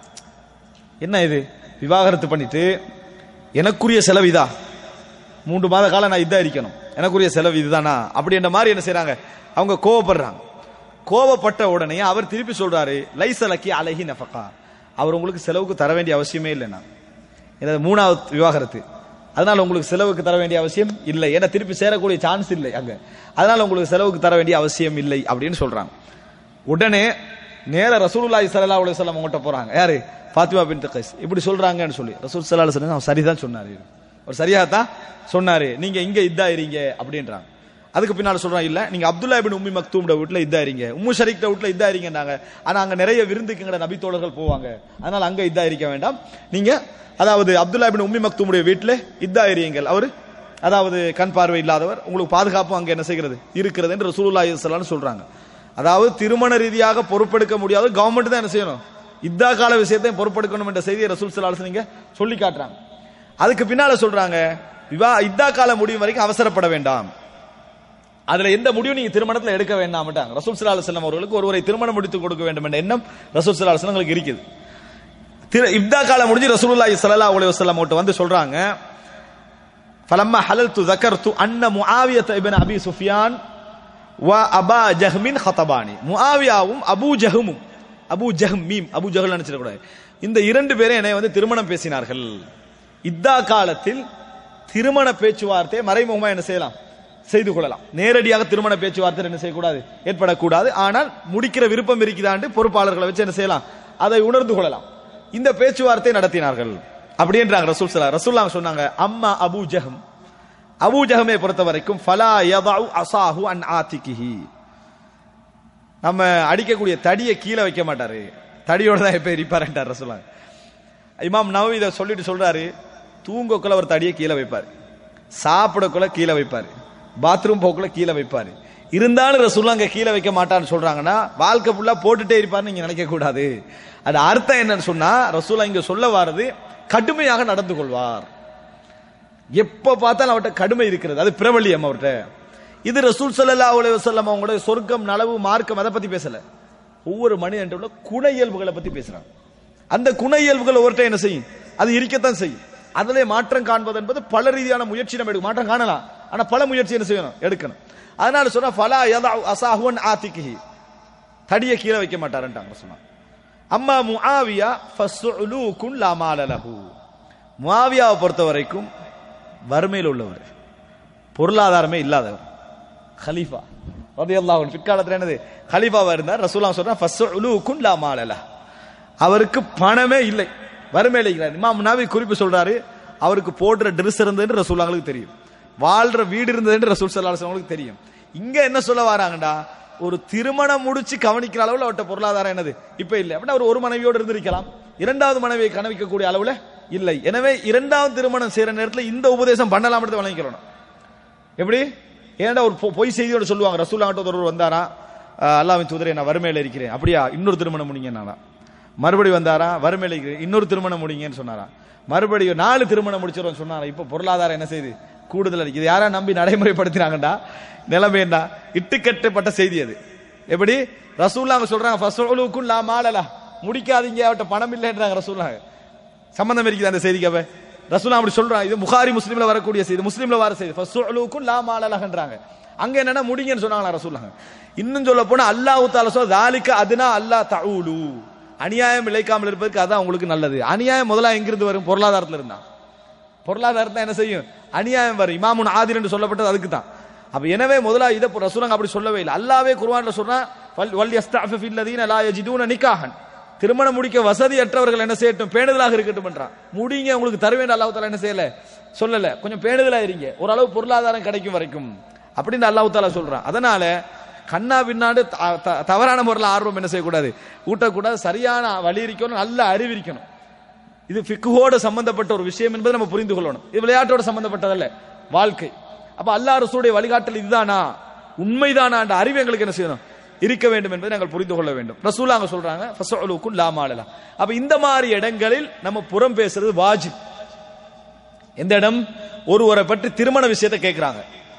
என்ன இது விவாகரத்து பண்ணிட்டு எனக்குரிய செலவு இதா மூன்று மாத காலம் நான் இதா இருக்கணும் எனக்குரிய செலவு இதுதானா அப்படின்ற மாதிரி என்ன செய்றாங்க அவங்க கோவப்படுறாங்க கோவப்பட்ட உடனே அவர் திருப்பி சொல்றாரு லைசலக்கி அழகி நஃபகா அவர் உங்களுக்கு செலவுக்கு தர வேண்டிய அவசியமே இல்லைண்ணா எனது மூணாவது விவாகரத்து அதனால உங்களுக்கு செலவுக்கு தர வேண்டிய அவசியம் இல்லை ஏன்னா திருப்பி சேரக்கூடிய சான்ஸ் இல்லை அங்க அதனால உங்களுக்கு செலவுக்கு தர வேண்டிய அவசியம் இல்லை அப்படின்னு சொல்றாங்க உடனே நேர ரசூலுல்லாஹி ஸல்லல்லாஹு அலைஹி வஸல்லம் அவங்கள்ட்ட போறாங்க யாரு ஃபாத்திமா பின் கைஸ் இப்படி சொல்றாங்கன்னு சொல்லி ரசூல் ஸல்லல்லாஹு அலைஹி வஸல்லம் அவர் சரிதான் சொன்னாரு அவர் சரியாக தான் சொன்னாரு நீங்க இங்க இதா இருங்க அப்படின்றாங்க அதுக்கு பின்னால சொல்றாங்க இல்ல நீங்க அப்துல்லா பின் உம்மி மக்தூம்ட வீட்ல இதா இருங்க உம்மு ஷரீக்ட வீட்ல இதா இருங்கன்னாங்க ஆனா அங்க நிறைய விருந்துக்குங்கிற நபி தோழர்கள் போவாங்க அதனால அங்க இதா இருக்க வேண்டாம் நீங்க அதாவது அப்துல்லா பின் உம்மி மக்தூமுடைய வீட்ல இதா இருங்கள் அவர் அதாவது கண் பார்வை இல்லாதவர் உங்களுக்கு பாதுகாப்பு அங்க என்ன செய்கிறது இருக்கிறது என்று ரசூலுல்லாஹி ஸல்லல்லாஹு அலைஹி சொல்றாங்க அதாவது திருமண ரீதியாக பொறுப்பெடுக்க முடியாது கவர்மெண்ட் தான் என்ன செய்யணும் இதா கால விஷயத்தையும் பொறுப்பெடுக்கணும் என்ற செய்தியை ரசூல் ஸல்லல்லாஹு அலைஹி நீங்க சொல்லி காட்டுறாங்க அதுக்கு பின்னால சொல்றாங்க விவா இதா கால முடியும் வரைக்கும் அவசரப்பட வேண்டாம் அதுல எந்த முடிவும் நீங்க திருமணத்துல எடுக்க வேண்டாம்ட்டாங்க ரசூல் ஸல்லல்லாஹு அலைஹி வஸல்லம் அவர்களுக்கு ஒருவரை திருமணம் முடித்து கொடுக்க வேண்டும் என்ற எண்ணம் ரசூல் ஸல்லல்லாஹு அலைஹி வஸல்லம் இருக்குது திரு இப்தா காலம் முடிஞ்சு ரசூலுல்லாஹி ஸல்லல்லாஹு அலைஹி வஸல்லம் கிட்ட வந்து சொல்றாங்க ஃபலம்மா ஹலல்து ذكرت அன்ன முஆவியத இப்னு அபி சுஃபியான் வ அபா ஜஹ்மின் ஹதபானி முஆவியாவும் அபூ ஜஹமும் அபூ ஜஹம் மீம் அபூ ஜஹல் நினைச்சிட கூடாது இந்த இரண்டு பேரும் என்னை வந்து திருமணம் பேசினார்கள் இத்தா காலத்தில் திருமண பேச்சுவார்த்தை மறைமுகமா என்ன செய்யலாம் செய்து கொள்ளலாம் நேரடியாக திருமண பேச்சுவார்த்தை என்ன செய்யக்கூடாது ஏற்படக்கூடாது ஆனால் முடிக்கிற விருப்பம் இருக்குதாண்டு பொறுப்பாளர்களை வச்சு என்ன செய்யலாம் அதை உணர்ந்து கொள்ளலாம் இந்த பேச்சுவார்த்தை நடத்தினார்கள் அப்படின்றாங்க ரசூல் சலா ரசூல்லா சொன்னாங்க அம்மா அபூ ஜஹம் அபூ ஜஹமை பொறுத்த வரைக்கும் ஃபலா யதஉ அசாஹு அன் ஆத்திகிஹி நம்ம அடிக்கக்கூடிய தடியை கீழே வைக்க மாட்டாரு தடியோட தான் எப்ப எரிப்பாருன்றார் ரசூலுல்லாஹ் இமாம் நவவி இதை சொல்லிட்டு சொல்றாரு தூங்கக்குள்ள ஒரு தடியை கீழே வைப்பார் சாப்பிடக்குள்ள கீழே வைப்பார் பாத்ரூம் போக்குள்ள கீழே வைப்பார் இருந்தாலும் ரசூல்லா அங்க கீழே வைக்க மாட்டான்னு சொல்றாங்கன்னா வாழ்க்கை ஃபுல்லா போட்டுட்டே இருப்பார்னு நீங்க நினைக்க கூடாது அது அர்த்தம் என்னன்னு சொன்னா ரசூலா இங்க சொல்ல வாரது கடுமையாக நடந்து கொள்வார் எப்ப பார்த்தாலும் அவர்கிட்ட கடுமை இருக்கிறது அது பிரபல்யம் அவர்கிட்ட இது ரசூல் ஸல்லல்லாஹு அலைஹி வஸல்லம் அவங்களுடைய சொர்க்கம் நலவு மார்க்கம் அதை பத்தி பேசல ஒவ்வொரு மனிதன் உள்ள குண இயல்புகளை பத்தி பேசுறாங்க அந்த குண இயல்புகள் ஒவ்வொருத்த என்ன செய்யும் அது இருக்கத்தான் செய்யும் அதிலே மாற்றம் காண்பது என்பது பல ரீதியான முயற்சி நம்ம எடுக்கும் மாற்றம் காணலாம் ஆனா பல முயற்சி என்ன செய்யணும் எடுக்கணும் அதனால சொன்னா ஃபலா யதா அசாஹுவன் ஆத்திகிஹி தடியை கீழே வைக்க மாட்டாருன்ட்டாங்க சொன்னாங்க அம்மா முஆவியா ஃபஸ்உலூகுன் லா மால லஹு முஆவியாவை பொறுத்த வரைக்கும் வறுமையில் உள்ளவர் பொருளாதாரமே இல்லாதவர் ஹலீஃபா ரலியல்லாஹு அன்ஹு பிற்காலத்துல என்னது ஹலீஃபாவா இருந்தார் ரசூலுல்லாஹ் சொல்றா ஃபஸ்உலூகுன் லா மால லஹு அவருக்கு பணமே இல்லை வறுமையில் இருக்கிறார் இமாம் நபி குறிப்பு சொல்றாரு அவருக்கு போடுற ட்ரெஸ் இருந்ததுன்னு ரசூலாங்களுக்கு தெரியும் வாழ்ற வீடு இருந்ததுன்னு ரசூல் சல்லல்லாஹு அலைஹி வஸல்லம் தெரியும் இங்க என்ன சொல்ல வராங்கடா ஒரு திருமணம் முடிச்சு கவனிக்கிற அளவுல அவர்ட்ட பொருளாதாரம் என்னது இப்ப இல்லை அப்படின்னா அவர் ஒரு மனைவியோடு இருந்திருக்கலாம் இரண்டாவது மனைவியை கவனிக்கக்கூடிய அளவுல இல்லை எனவே இரண்டாவது திருமணம் செய்யற நேரத்துல இந்த உபதேசம் பண்ணலாம் வழங்கிக்கிறோம் எப்படி ஏன்டா ஒரு பொ- பொய் செய்தியோட சொல்லுவாங்க ரசூல் ஒருவர் வந்தாரா அஹ் அல்லாஹ்வின் தூதரே நான் வறுமையில இருக்கிறேன் அப்படியா இன்னொரு திருமணம் முடிங்க மறுபடியும் வந்தாரா வறுமையில இருக்கிறேன் இன்னொரு திருமணம் முடிங்கன்னு சொன்னாரா மறுபடியும் நாலு திருமணம் முடிச்சிருவோம் சொன்னாரா இப்ப பொருளாதாரம் என்ன செய்யுது கூடுதல் அடிக்குது யாரா நம்பி நடைமுறைப்படுத்தினாங்கடா நிலைமை என்ன இட்டுக்கட்டப்பட்ட செய்தி அது எப்படி ரசூல்லாங்க சொல்றாங்க ஃபஸ்லுக்கும் லா மாலலா முடிக்காதீங்க அவட்ட பணம் இல்லைன்றாங்க ரசூல்லாங்க சம்பந்தம் இருக்குது அந்த செய்திக்கு அவ ரசூலா அப்படி சொல்றான் இது புகாரி முஸ்லீம்ல வரக்கூடிய செய்தி முஸ்லீம்ல வர செய்தி ஃபஸ்லுக்கும் லா மாலலகன்றாங்க அங்க என்னன்னா முடிங்கன்னு சொன்னாங்களா ரசூலாங்க இன்னும் சொல்ல போனா அல்லாஹ் தால சொல்ல தாலிக்க அதுனா அல்லாஹ் தஊலு அநியாயம் இழைக்காமல் இருப்பதற்கு அதான் உங்களுக்கு நல்லது அநியாயம் முதல்ல எங்கிருந்து வரும் பொருளாதாரத்துல இருந்தா பொருளாதாரத்தை என்ன செய்யும் அநியாயம் வரும் இமாமுன் ஆதிர் என்று சொல்லப்பட்டது அதுக்கு தான் அப்ப எனவே முதலா இதை ரசூலங்க அப்படி சொல்லவே இல்லை அல்லாவே குர்ஆன்ல சொன்னா வல் வல் யஸ்தஅஃபிஃபு அல்லதீன லா யஜிதூன நிகாஹன் திருமணம் முடிக்க வசதியற்றவர்கள் என்ன செய்யட்டும் பேணுதலாக இருக்கட்டும் என்றான் முடிங்க உங்களுக்கு தர வேண்டிய அல்லாஹ் தாலா என்ன செய்யல சொல்லல கொஞ்சம் பேணுதலா இருங்க ஓரளவு பொருளாதாரம் கிடைக்கும் வரைக்கும் அப்படின்னு அல்லாஹ் தாலா சொல்றான் அதனால கண்ணா பின்னாடு த- த- தவறான முறையில் ஆர்வம் என்ன செய்யக்கூடாது ஊட்டக்கூடாது சரியான வழி இருக்கணும் நல்ல அறிவு இருக்கணும் இது ஃபிக்குவோட சம்பந்தப்பட்ட ஒரு விஷயம் என்பதை நம்ம புரிந்து கொள்ளணும் இது விளையாட்டோட சம்பந்தப்பட்டதல்ல வாழ்க்கை அப்ப அல்லாஹ் ரசூலுடைய வழிகாட்டல் இதுதானா உண்மைதானா என்ற அறிவு எங்களுக்கு என்ன செய்யணும் இருக்க வேண்டும் என்பதை நாங்கள் புரிந்து கொள்ள வேண்டும் ரசூலா அங்க சொல்றாங்க ஃபஸ்அலுக்கும் லா மாலலா அப்ப இந்த மாதிரி இடங்களில் நம்ம புறம் பேசுறது வாஜிப் எந்த இடம் ஒருவரை பற்றி திருமண விஷயத்தை கேட்கிறாங்க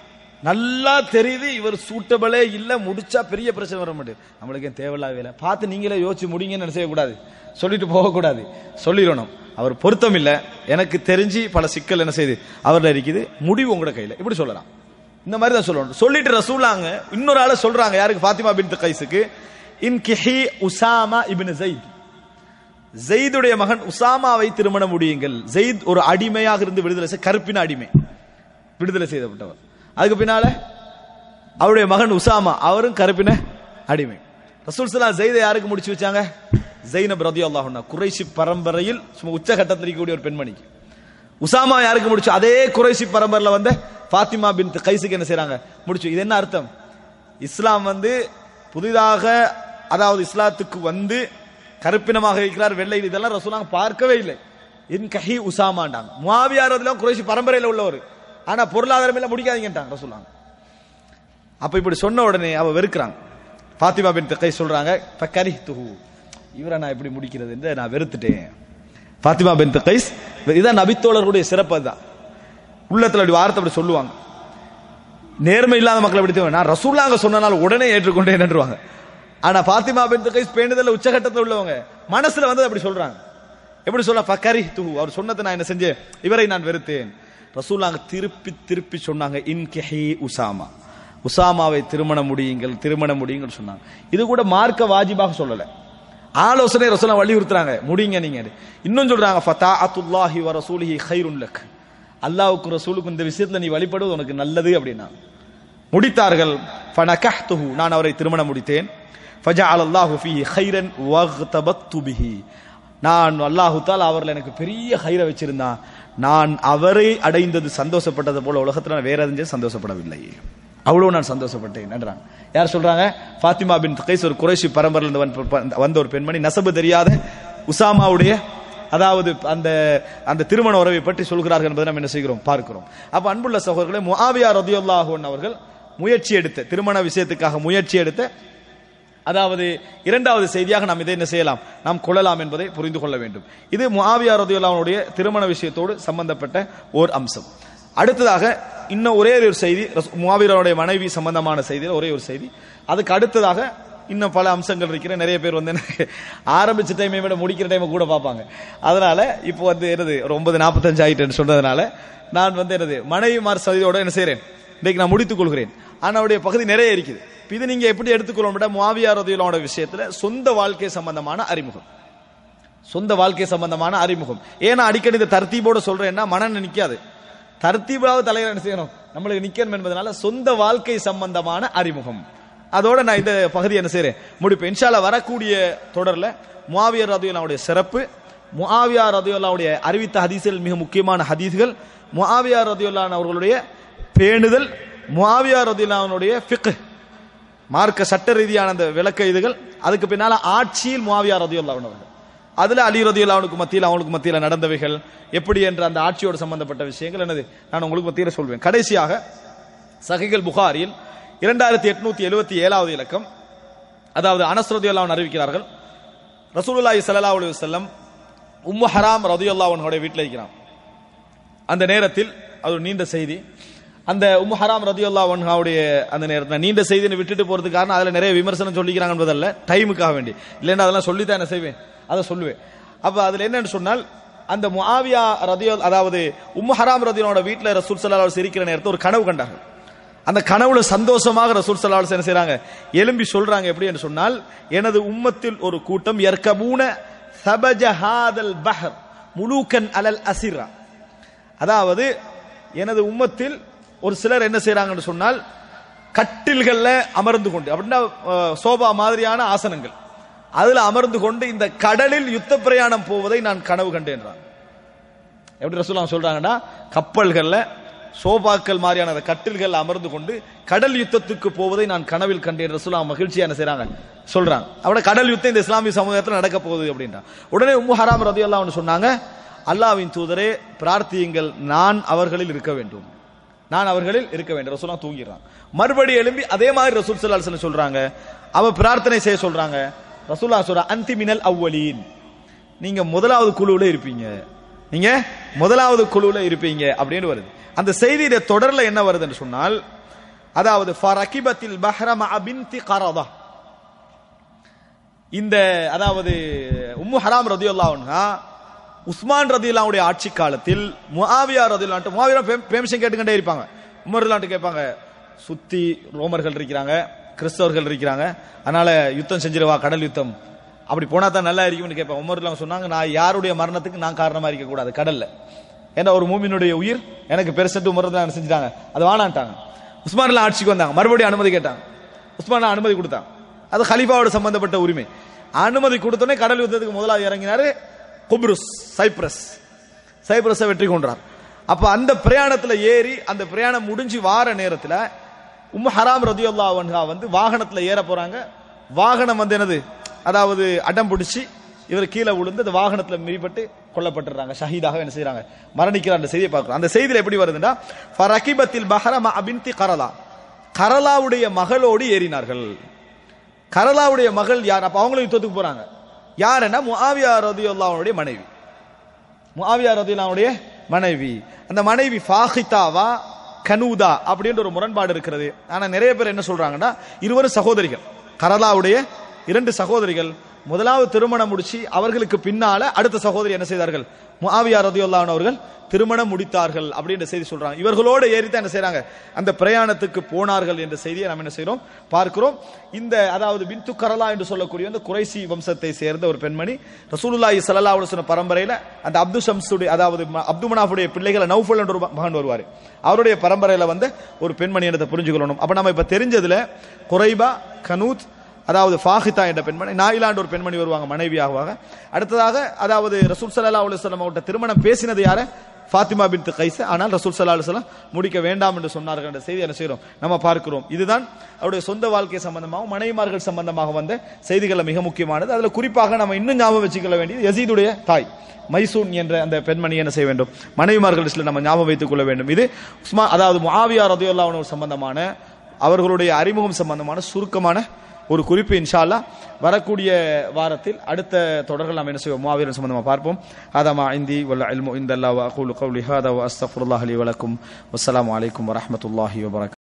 நல்லா தெரியுது இவர் சூட்டபிளே இல்ல முடிச்சா பெரிய பிரச்சனை வர மாட்டேது நம்மளுக்கு ஏன் தேவையில்லாத வேலை பார்த்து நீங்களே யோசிச்சு முடிங்கன்னு என்ன செய்யக்கூடாது சொல்லிட்டு போகக்கூடாது சொல்லிடணும் அவர் பொருத்தம் இல்ல எனக்கு தெரிஞ்சு பல சிக்கல் என்ன செய்யுது அவர்ல இருக்குது முடிவு உங்களோட கையில இப்படி சொல்லலாம் இந்த மாதிரி தான் சொல்லணும் சொல்லிட்டு ரசூலாங்க இன்னொரு ஆளை சொல்றாங்க யாருக்கு ஃபாத்திமா பின் கைஸுக்கு இன் கிஹி உசாமா இபின் ஜெயித் ஜெயிதுடைய மகன் உசாமாவை திருமணம் முடியுங்கள் ஜெயித் ஒரு அடிமையாக இருந்து விடுதலை செய் கருப்பின அடிமை விடுதலை செய்யப்பட்டவர் அதுக்கு பின்னால அவருடைய மகன் உசாமா அவரும் கருப்பின அடிமை ரசூல் சலா ஜெயிதை யாருக்கு முடிச்சு வச்சாங்க ஜெயினப் ரதி அல்லாஹுன்னா குறைசி பரம்பரையில் சும்மா உச்சகட்டத்தில் இருக்கக்கூடிய ஒரு பெண்மணிக்கு உசாமா யாருக்கு முடிச்சு அதே குறைசி பரம்பரையில வந்த ஃபாத்திமா பின் கைசுக்கு என்ன செய்றாங்க முடிச்சு இது என்ன அர்த்தம் இஸ்லாம் வந்து புதிதாக அதாவது இஸ்லாத்துக்கு வந்து கருப்பினமாக இருக்கிறார் வெள்ளை இதெல்லாம் ரசூலாங்க பார்க்கவே இல்லை இன் கஹி உசாமாண்டாங்க முவாவியார் அதெல்லாம் குறைசி பரம்பரையில உள்ளவர் ஆனா பொருளாதாரம் எல்லாம் முடிக்காதீங்கன்ட்டாங்க ரசூலாங்க அப்ப இப்படி சொன்ன உடனே அவ வெறுக்கிறாங்க ஃபாத்திமா பின் கை சொல்றாங்க ஃபக்கரி துஹு இவரை நான் எப்படி முடிக்கிறது என்று நான் வெறுத்துட்டேன் ஃபாத்திமா பின் கைஸ் இதான் நபித்தோழர்களுடைய சிறப்பு அதுதான் உள்ளத்துல அப்படி வார்த்தை அப்படி சொல்லுவாங்க நேர்மை இல்லாத மக்களை எப்படி தெரியும்? நான் ரசூல்லாங்க சொன்னனால உடனே ஏற்றுக்கொண்டேன் என்றுவாங்க ஆனா ஃபாத்திமா பின் கைஸ் பேணுதல்ல உச்சகட்டத்தில் உள்ளவங்க மனசுல வந்து அப்படி சொல்றாங்க எப்படி சொல்ல ஃபக்கரி துஹு அவர் சொன்னதை நான் என்ன செஞ்சேன் இவரை நான் வெறுத்தேன் ரசூலாங்க திருப்பி திருப்பி சொன்னாங்க இன் கெஹி உசாமா உசாமாவை திருமணம் முடியுங்கள் திருமணம் முடியுங்கள் சொன்னாங்க இது கூட மார்க்க வாஜிபாக சொல்லல ஆலோசனை ரசூலா வலியுறுத்துறாங்க முடியுங்க நீங்க இன்னும் சொல்றாங்க ஃபதாஅத்துல்லாஹி வ ரசூலிஹி கைருன் லக் அல்லாஹ்வுக்கு ரசூலுக்கு இந்த விஷயத்துல நீ வழிபடுவது உனக்கு நல்லது அப்படின்னா முடித்தார்கள் ஃபனகஹ்துஹு நான் அவரை திருமணம் முடித்தேன் ஃபஜஅல் அல்லாஹு ஃபீஹி கைரன் வக்தபத்து பிஹி நான் அல்லாஹு தால் அவர்ல எனக்கு பெரிய ஹைரை வச்சிருந்தான் நான் அவரை அடைந்தது சந்தோஷப்பட்டது போல உலகத்துல நான் வேற எதுவும் சந்தோஷப்படவில்லை அவ்வளவு நான் சந்தோஷப்பட்டேன் என்றாங்க யார் சொல்றாங்க ஃபாத்திமா பின் கைஸ் ஒரு குறைஷி பரம்பரையில் இருந்து வந்த- வந்த ஒரு பெண்மணி நசபு தெரியாத உசாமாவுடைய அதாவது அந்த அந்த திருமண உறவை பற்றி சொல்கிறார்கள் என்பதை நம்ம என்ன செய்கிறோம் பார்க்கிறோம் அப்ப அன்புள்ள சகோதரர்களே முஆவியா ரதியுல்லாஹு அவர்கள் முயற்சி எடுத்த திருமண விஷயத்துக்காக முயற்சி எடுத்த அதாவது இரண்டாவது செய்தியாக நாம் இதை என்ன செய்யலாம் நாம் கொள்ளலாம் என்பதை புரிந்து கொள்ள வேண்டும் இது முஆவியா ரதியுல்லாஹுடைய திருமண விஷயத்தோடு சம்பந்தப்பட்ட ஓர் அம்சம் அடுத்ததாக இன்னும் ஒரே ஒரு செய்தி ரசூ- முஆவியாருடைய மனைவி சம்பந்தமான செய்தியில் ஒரே ஒரு செய்தி அதுக்கு அடுத்ததாக இன்னும் பல அம்சங்கள் இருக்கிற நிறைய பேர் வந்து என்ன ஆரம்பிச்ச டைமை விட முடிக்கிற டைமை கூட பார்ப்பாங்க அதனால இப்போ வந்து என்னது ஒரு ஒன்பது நாற்பத்தஞ்சு ஆயிட்டுன்னு சொன்னதுனால நான் வந்து என்னது மனைவிமார் சதியோட என்ன செய்றேன் இன்னைக்கு நான் முடித்துக் கொள்கிறேன் ஆனா அவருடைய பகுதி நிறைய இருக்குது இப்ப இது நீங்க எப்படி எடுத்துக்கொள்ள முவாவியார் ரதியுல்லாவோட விஷயத்துல சொந்த வாழ்க்கை சம்பந்தமான அறிமுகம் சொந்த வாழ்க்கை சம்பந்தமான அறிமுகம் ஏன்னா அடிக்கடி இந்த தர்த்தீபோட சொல்றேன்னா மனம் நிக்காது தர்த்தீபாவது தலைவர் என்ன செய்யணும் நம்மளுக்கு நிக்கணும் என்பதனால சொந்த வாழ்க்கை சம்பந்தமான அறிமுகம் அதோட நான் இந்த பகுதி என்ன செய்றேன் முடிப்பேன் இன்ஷால்லா வரக்கூடிய தொடர்ல முஆவியர் ரதியுல்லாவுடைய சிறப்பு முஆவியா ரதியுல்லாவுடைய அறிவித்த ஹதீஸ்கள் மிக முக்கியமான ஹதீஸ்கள் முஆவியா ரதியுல்லான் அவர்களுடைய பேணுதல் முஆவியா ரதியுல்லாவுடைய ஃபிக்ஹ் மார்க்க சட்ட ரீதியான அந்த விளக்க இதுகள் அதுக்கு பின்னால ஆட்சியில் முஆவியா ரதியுல்லாஹு அவர்கள் அதுல அலி ரதியுல்லாவுக்கு மத்தியில் அவங்களுக்கு மத்தியில் நடந்தவைகள் எப்படி என்ற அந்த ஆட்சியோடு சம்பந்தப்பட்ட விஷயங்கள் என்னது நான் உங்களுக்கு மத்தியில் சொல்வேன் கடைசியாக சஹிகள் புகாரில் இரண்டாயிரத்தி எட்நூத்தி எழுபத்தி ஏழாவது இலக்கம் அதாவது அனஸ் ரதியுல்லாஹு அறிவிக்கிறார்கள் ரசூலுல்லாஹி ஸல்லல்லாஹு அலைஹி வஸல்லம் உம்மு ஹராம் ரதியுல்லாஹு அவனுடைய வீட்டில் இருக்கிறான் அந்த நேரத்தில் அது ஒரு நீண்ட செய்தி அந்த உம்மு ஹராம் ரதியுல்லா ஒன்ஹாவுடைய அந்த நேரத்தில் நீண்ட செய்தியை விட்டுட்டு போறதுக்கு காரணம் அதுல நிறைய விமர்சனம் சொல்லிக்கிறாங்க என்பதல்ல டைமுக்காக வேண்டி இல்லைன்னா அதெல்லாம் சொல்லித்தான் என்ன செய்வேன் அதை சொல்லுவேன் அப்ப அதுல என்னன்னு சொன்னால் அந்த முஆவியா ரதியோல் அதாவது உம்மு ஹராம் ரதியோட வீட்டுல ரசூல் ஸல்லல்லாஹு அலைஹி இருக்கிற நேரத்தில் ஒரு கனவு கண்டார்கள் அந்த கனவுல சந்தோஷமாக ரசூல் ஸல்லல்லாஹு அலைஹி என்ன செய்றாங்க எலும்பி சொல்றாங்க எப்படி என்று சொன்னால் எனது உம்மத்தில் ஒரு கூட்டம் யர்கபூன சபஜ ஹாதல் பஹர் முலூக்கன் அலல் அசிரா அதாவது எனது உம்மத்தில் ஒரு சிலர் என்ன செய்றாங்கன்னு சொன்னால் கட்டில்கள்ல அமர்ந்து கொண்டு அப்படின்னா அஹ், சோபா மாதிரியான ஆசனங்கள் அதுல அமர்ந்து கொண்டு இந்த கடலில் யுத்த பிரயாணம் போவதை நான் கனவு கண்டேன்றான் எப்படி ரசூலாம் சொல்றாங்கன்னா கப்பல்கள்ல சோபாக்கள் மாதிரியான அந்த கட்டில்கள் அமர்ந்து கொண்டு கடல் யுத்தத்துக்கு போவதை நான் கனவில் கண்டேன் ரசூலா மகிழ்ச்சியா என்ன செய்றாங்க சொல்றாங்க அவட கடல் யுத்தம் இந்த இஸ்லாமிய சமூகத்தில் நடக்க போகுது அப்படின்றான் உடனே உம்மு ஹராம் ரதி அல்லாஹ்னு சொன்னாங்க அல்லாஹ்வின் தூதரே பிரார்த்தியுங்கள் நான் அவர்களில் இருக்க வேண்டும் நான் அவர்களில் இருக்க வேண்டும் ரசூலா தூங்கிடுறான் மறுபடி எழும்பி அதே மாதிரி ரசூல் ஸல்லல்லாஹு அலைஹி வஸல்லம் சொல்றாங்க அவ பிரார்த்தனை செய்ய சொல்றாங்க ரசூலா சொல்றா அந்தி மினல் அவ்வலீன் நீங்க முதலாவது குழுவுல இருப்பீங்க நீங்க முதலாவது குழுவுல இருப்பீங்க அப்படின்னு வருது அந்த செய்தியில தொடர்ல என்ன வருதுன்னு சொன்னால் அதாவது ஃபரகிபத்தில் பஹ்ரம பின்தி கரதா இந்த அதாவது உம்மு ஹராம் ரதியுல்லாஹு அன்ஹா உஸ்மான் ரதியுல்லாவுடைய ஆட்சி காலத்தில் முஆவியா ரதியுல்லாஹு முஆவியா பெர்மிஷன் கேட்டுக்கிட்டே இருப்பாங்க உமர் ரதியுல்லாஹு கேட்பாங்க சுத்தி ரோமர்கள் இருக்கிறாங்க கிறிஸ்தவர்கள் இருக்கிறாங்க அதனால யுத்தம் செஞ்சிருவா கடல் யுத்தம் அப்படி போனா தான் நல்லா இருக்கும்னு கேட்பாங்க உமர் ரதியுல்லாஹு சொன்னாங்க நான் யாருடைய மரணத்துக்கு நான் காரணமா இருக்க கூடாது கடல்ல ஏன்னா ஒரு மூமினுடைய உயிர் எனக்கு பெருசட்டு உமர் ரதியுல்லாஹு செஞ்சுட்டாங்க அது வானான்ட்டாங்க உஸ்மான்ல ஆட்சிக்கு வந்தாங்க மறுபடியும் அனுமதி கேட்டாங்க உஸ்மான் அனுமதி கொடுத்தாங்க அது ஹலீஃபாவோட சம்பந்தப்பட்ட உரிமை அனுமதி கொடுத்தோடனே கடல் யுத்தத்துக்கு முதலாவது இறங்கினாரு குப்ருஸ் சைப்ரஸ் சைப்ரஸை வெற்றி கொண்டார் அப்ப அந்த பிரயாணத்துல ஏறி அந்த பிரயாணம் முடிஞ்சு வார நேரத்துல உம்மு ஹராம் ரதியுல்லா வன்ஹா வந்து வாகனத்துல ஏற போறாங்க வாகனம் வந்து என்னது அதாவது அடம் பிடிச்சி இவர் கீழே விழுந்து அந்த வாகனத்துல மிதிப்பட்டு கொல்லப்பட்டுறாங்க ஷஹீதாக என்ன செய்றாங்க மரணிக்கிற அந்த செய்தியை பார்க்கிறோம் அந்த செய்தியில எப்படி வருதுன்னா ஃபரகிபத்தில் பஹரம அபின்தி கரலா கரலாவுடைய மகளோடு ஏறினார்கள் கரலாவுடைய மகள் யார் அப்ப அவங்களும் யுத்தத்துக்கு போறாங்க யாருன்னா முஆவியா ரதியுல்லாவுடைய மனைவி முஆவியா ரதியுல்லாவுடைய மனைவி அந்த மனைவி ஃபாஹிதாவா கனூதா அப்படின்ற ஒரு முரண்பாடு இருக்கிறது ஆனா நிறைய பேர் என்ன சொல்றாங்கன்னா இருவரும் சகோதரிகள் கரலாவுடைய இரண்டு சகோதரிகள் முதலாவது திருமணம் முடிச்சு அவர்களுக்கு பின்னால அடுத்த சகோதரி என்ன செய்தார்கள் முஆவியா ரதியுல்லாஹு அன்ஹு அவர்கள் திருமணம் முடித்தார்கள் அப்படின்ற செய்தி சொல்றாங்க இவர்களோட ஏறி தான் என்ன செய்றாங்க அந்த பிரயாணத்துக்கு போனார்கள் என்ற செய்தியை நாம் என்ன செய்றோம் பார்க்கிறோம் இந்த அதாவது பின்து கரலா என்று சொல்லக்கூடிய அந்த குறைசி வம்சத்தை சேர்ந்த ஒரு பெண்மணி ரசூலுல்லாஹி ஸல்லல்லாஹு அலைஹி வஸல்லம் பரம்பரையில அந்த அப்து ஷம்ஸுடைய அதாவது ம- அப்து மனாஃபுடைய பிள்ளைகள் நௌஃபல் என்ற ஒரு மகன் வருவார் அவருடைய பரம்பரையில வந்து ஒரு பெண்மணி என்றதை புரிஞ்சுக்கொள்ளணும் அப்ப நம்ம இப்ப தெரிஞ்சதுல குறைபா கனூத் அதாவது ஃபாஹிதா என்ற பெண்மணி நாயிலாண்டு ஒரு பெண்மணி வருவாங்க மனைவியாகுவாங்க அடுத்ததாக அதாவது ரசூல் ஸல்லல்லாஹு அலைஹி வஸல்லம் அவர்கிட்ட திருமணம் பேசினது யார ஃபாத்திமா பின் கைஸ் ஆனால் ரசூல் ஸல்லல்லாஹு அலைஹி வஸல்லம் முடிக்க வேண்டாம் என்று சொன்னார்கள் என்ற செய்தி என்ன செய்றோம் நம்ம பார்க்கிறோம் இதுதான் அவருடைய சொந்த வாழ்க்கை சம்பந்தமாகவும் மனைவிமார்கள் சம்பந்தமாக வந்த செய்திகள் மிக முக்கியமானது அதுல குறிப்பாக நம்ம இன்னும் ஞாபகம் வச்சுக்கொள்ள வேண்டியது யசீதுடைய தாய் மைசூன் என்ற அந்த பெண்மணி என்ன செய்ய வேண்டும் மனைவிமார்கள் லிஸ்ட்ல நம்ம ஞாபகம் வைத்துக் கொள்ள வேண்டும் இது உஸ்மா அதாவது முஆவியா ரதியுல்லாஹு அன்ஹு சம்பந்தமான அவர்களுடைய அறிமுகம் சம்பந்தமான சுருக்கமான ஒரு குறிப்பு இன்ஷா அல்லாஹ் வரக்கூடிய வாரத்தில் அடுத்த தொடர்கள் நாம் என்ன செய்வோம் முஆவியர் சம்பந்தமா பார்ப்போம் ஹாதா இந்தி வல்ல இல்மு இந்தல்லாஹ் வ அகூலு கௌலி ஹாதா வ அஸ்தக்ஃபிருல்லாஹ் லி வலக்கும் வஸ்ஸலாமு அலைக்கும் வரஹ்மத்துல்லாஹி வபரகாத்துஹு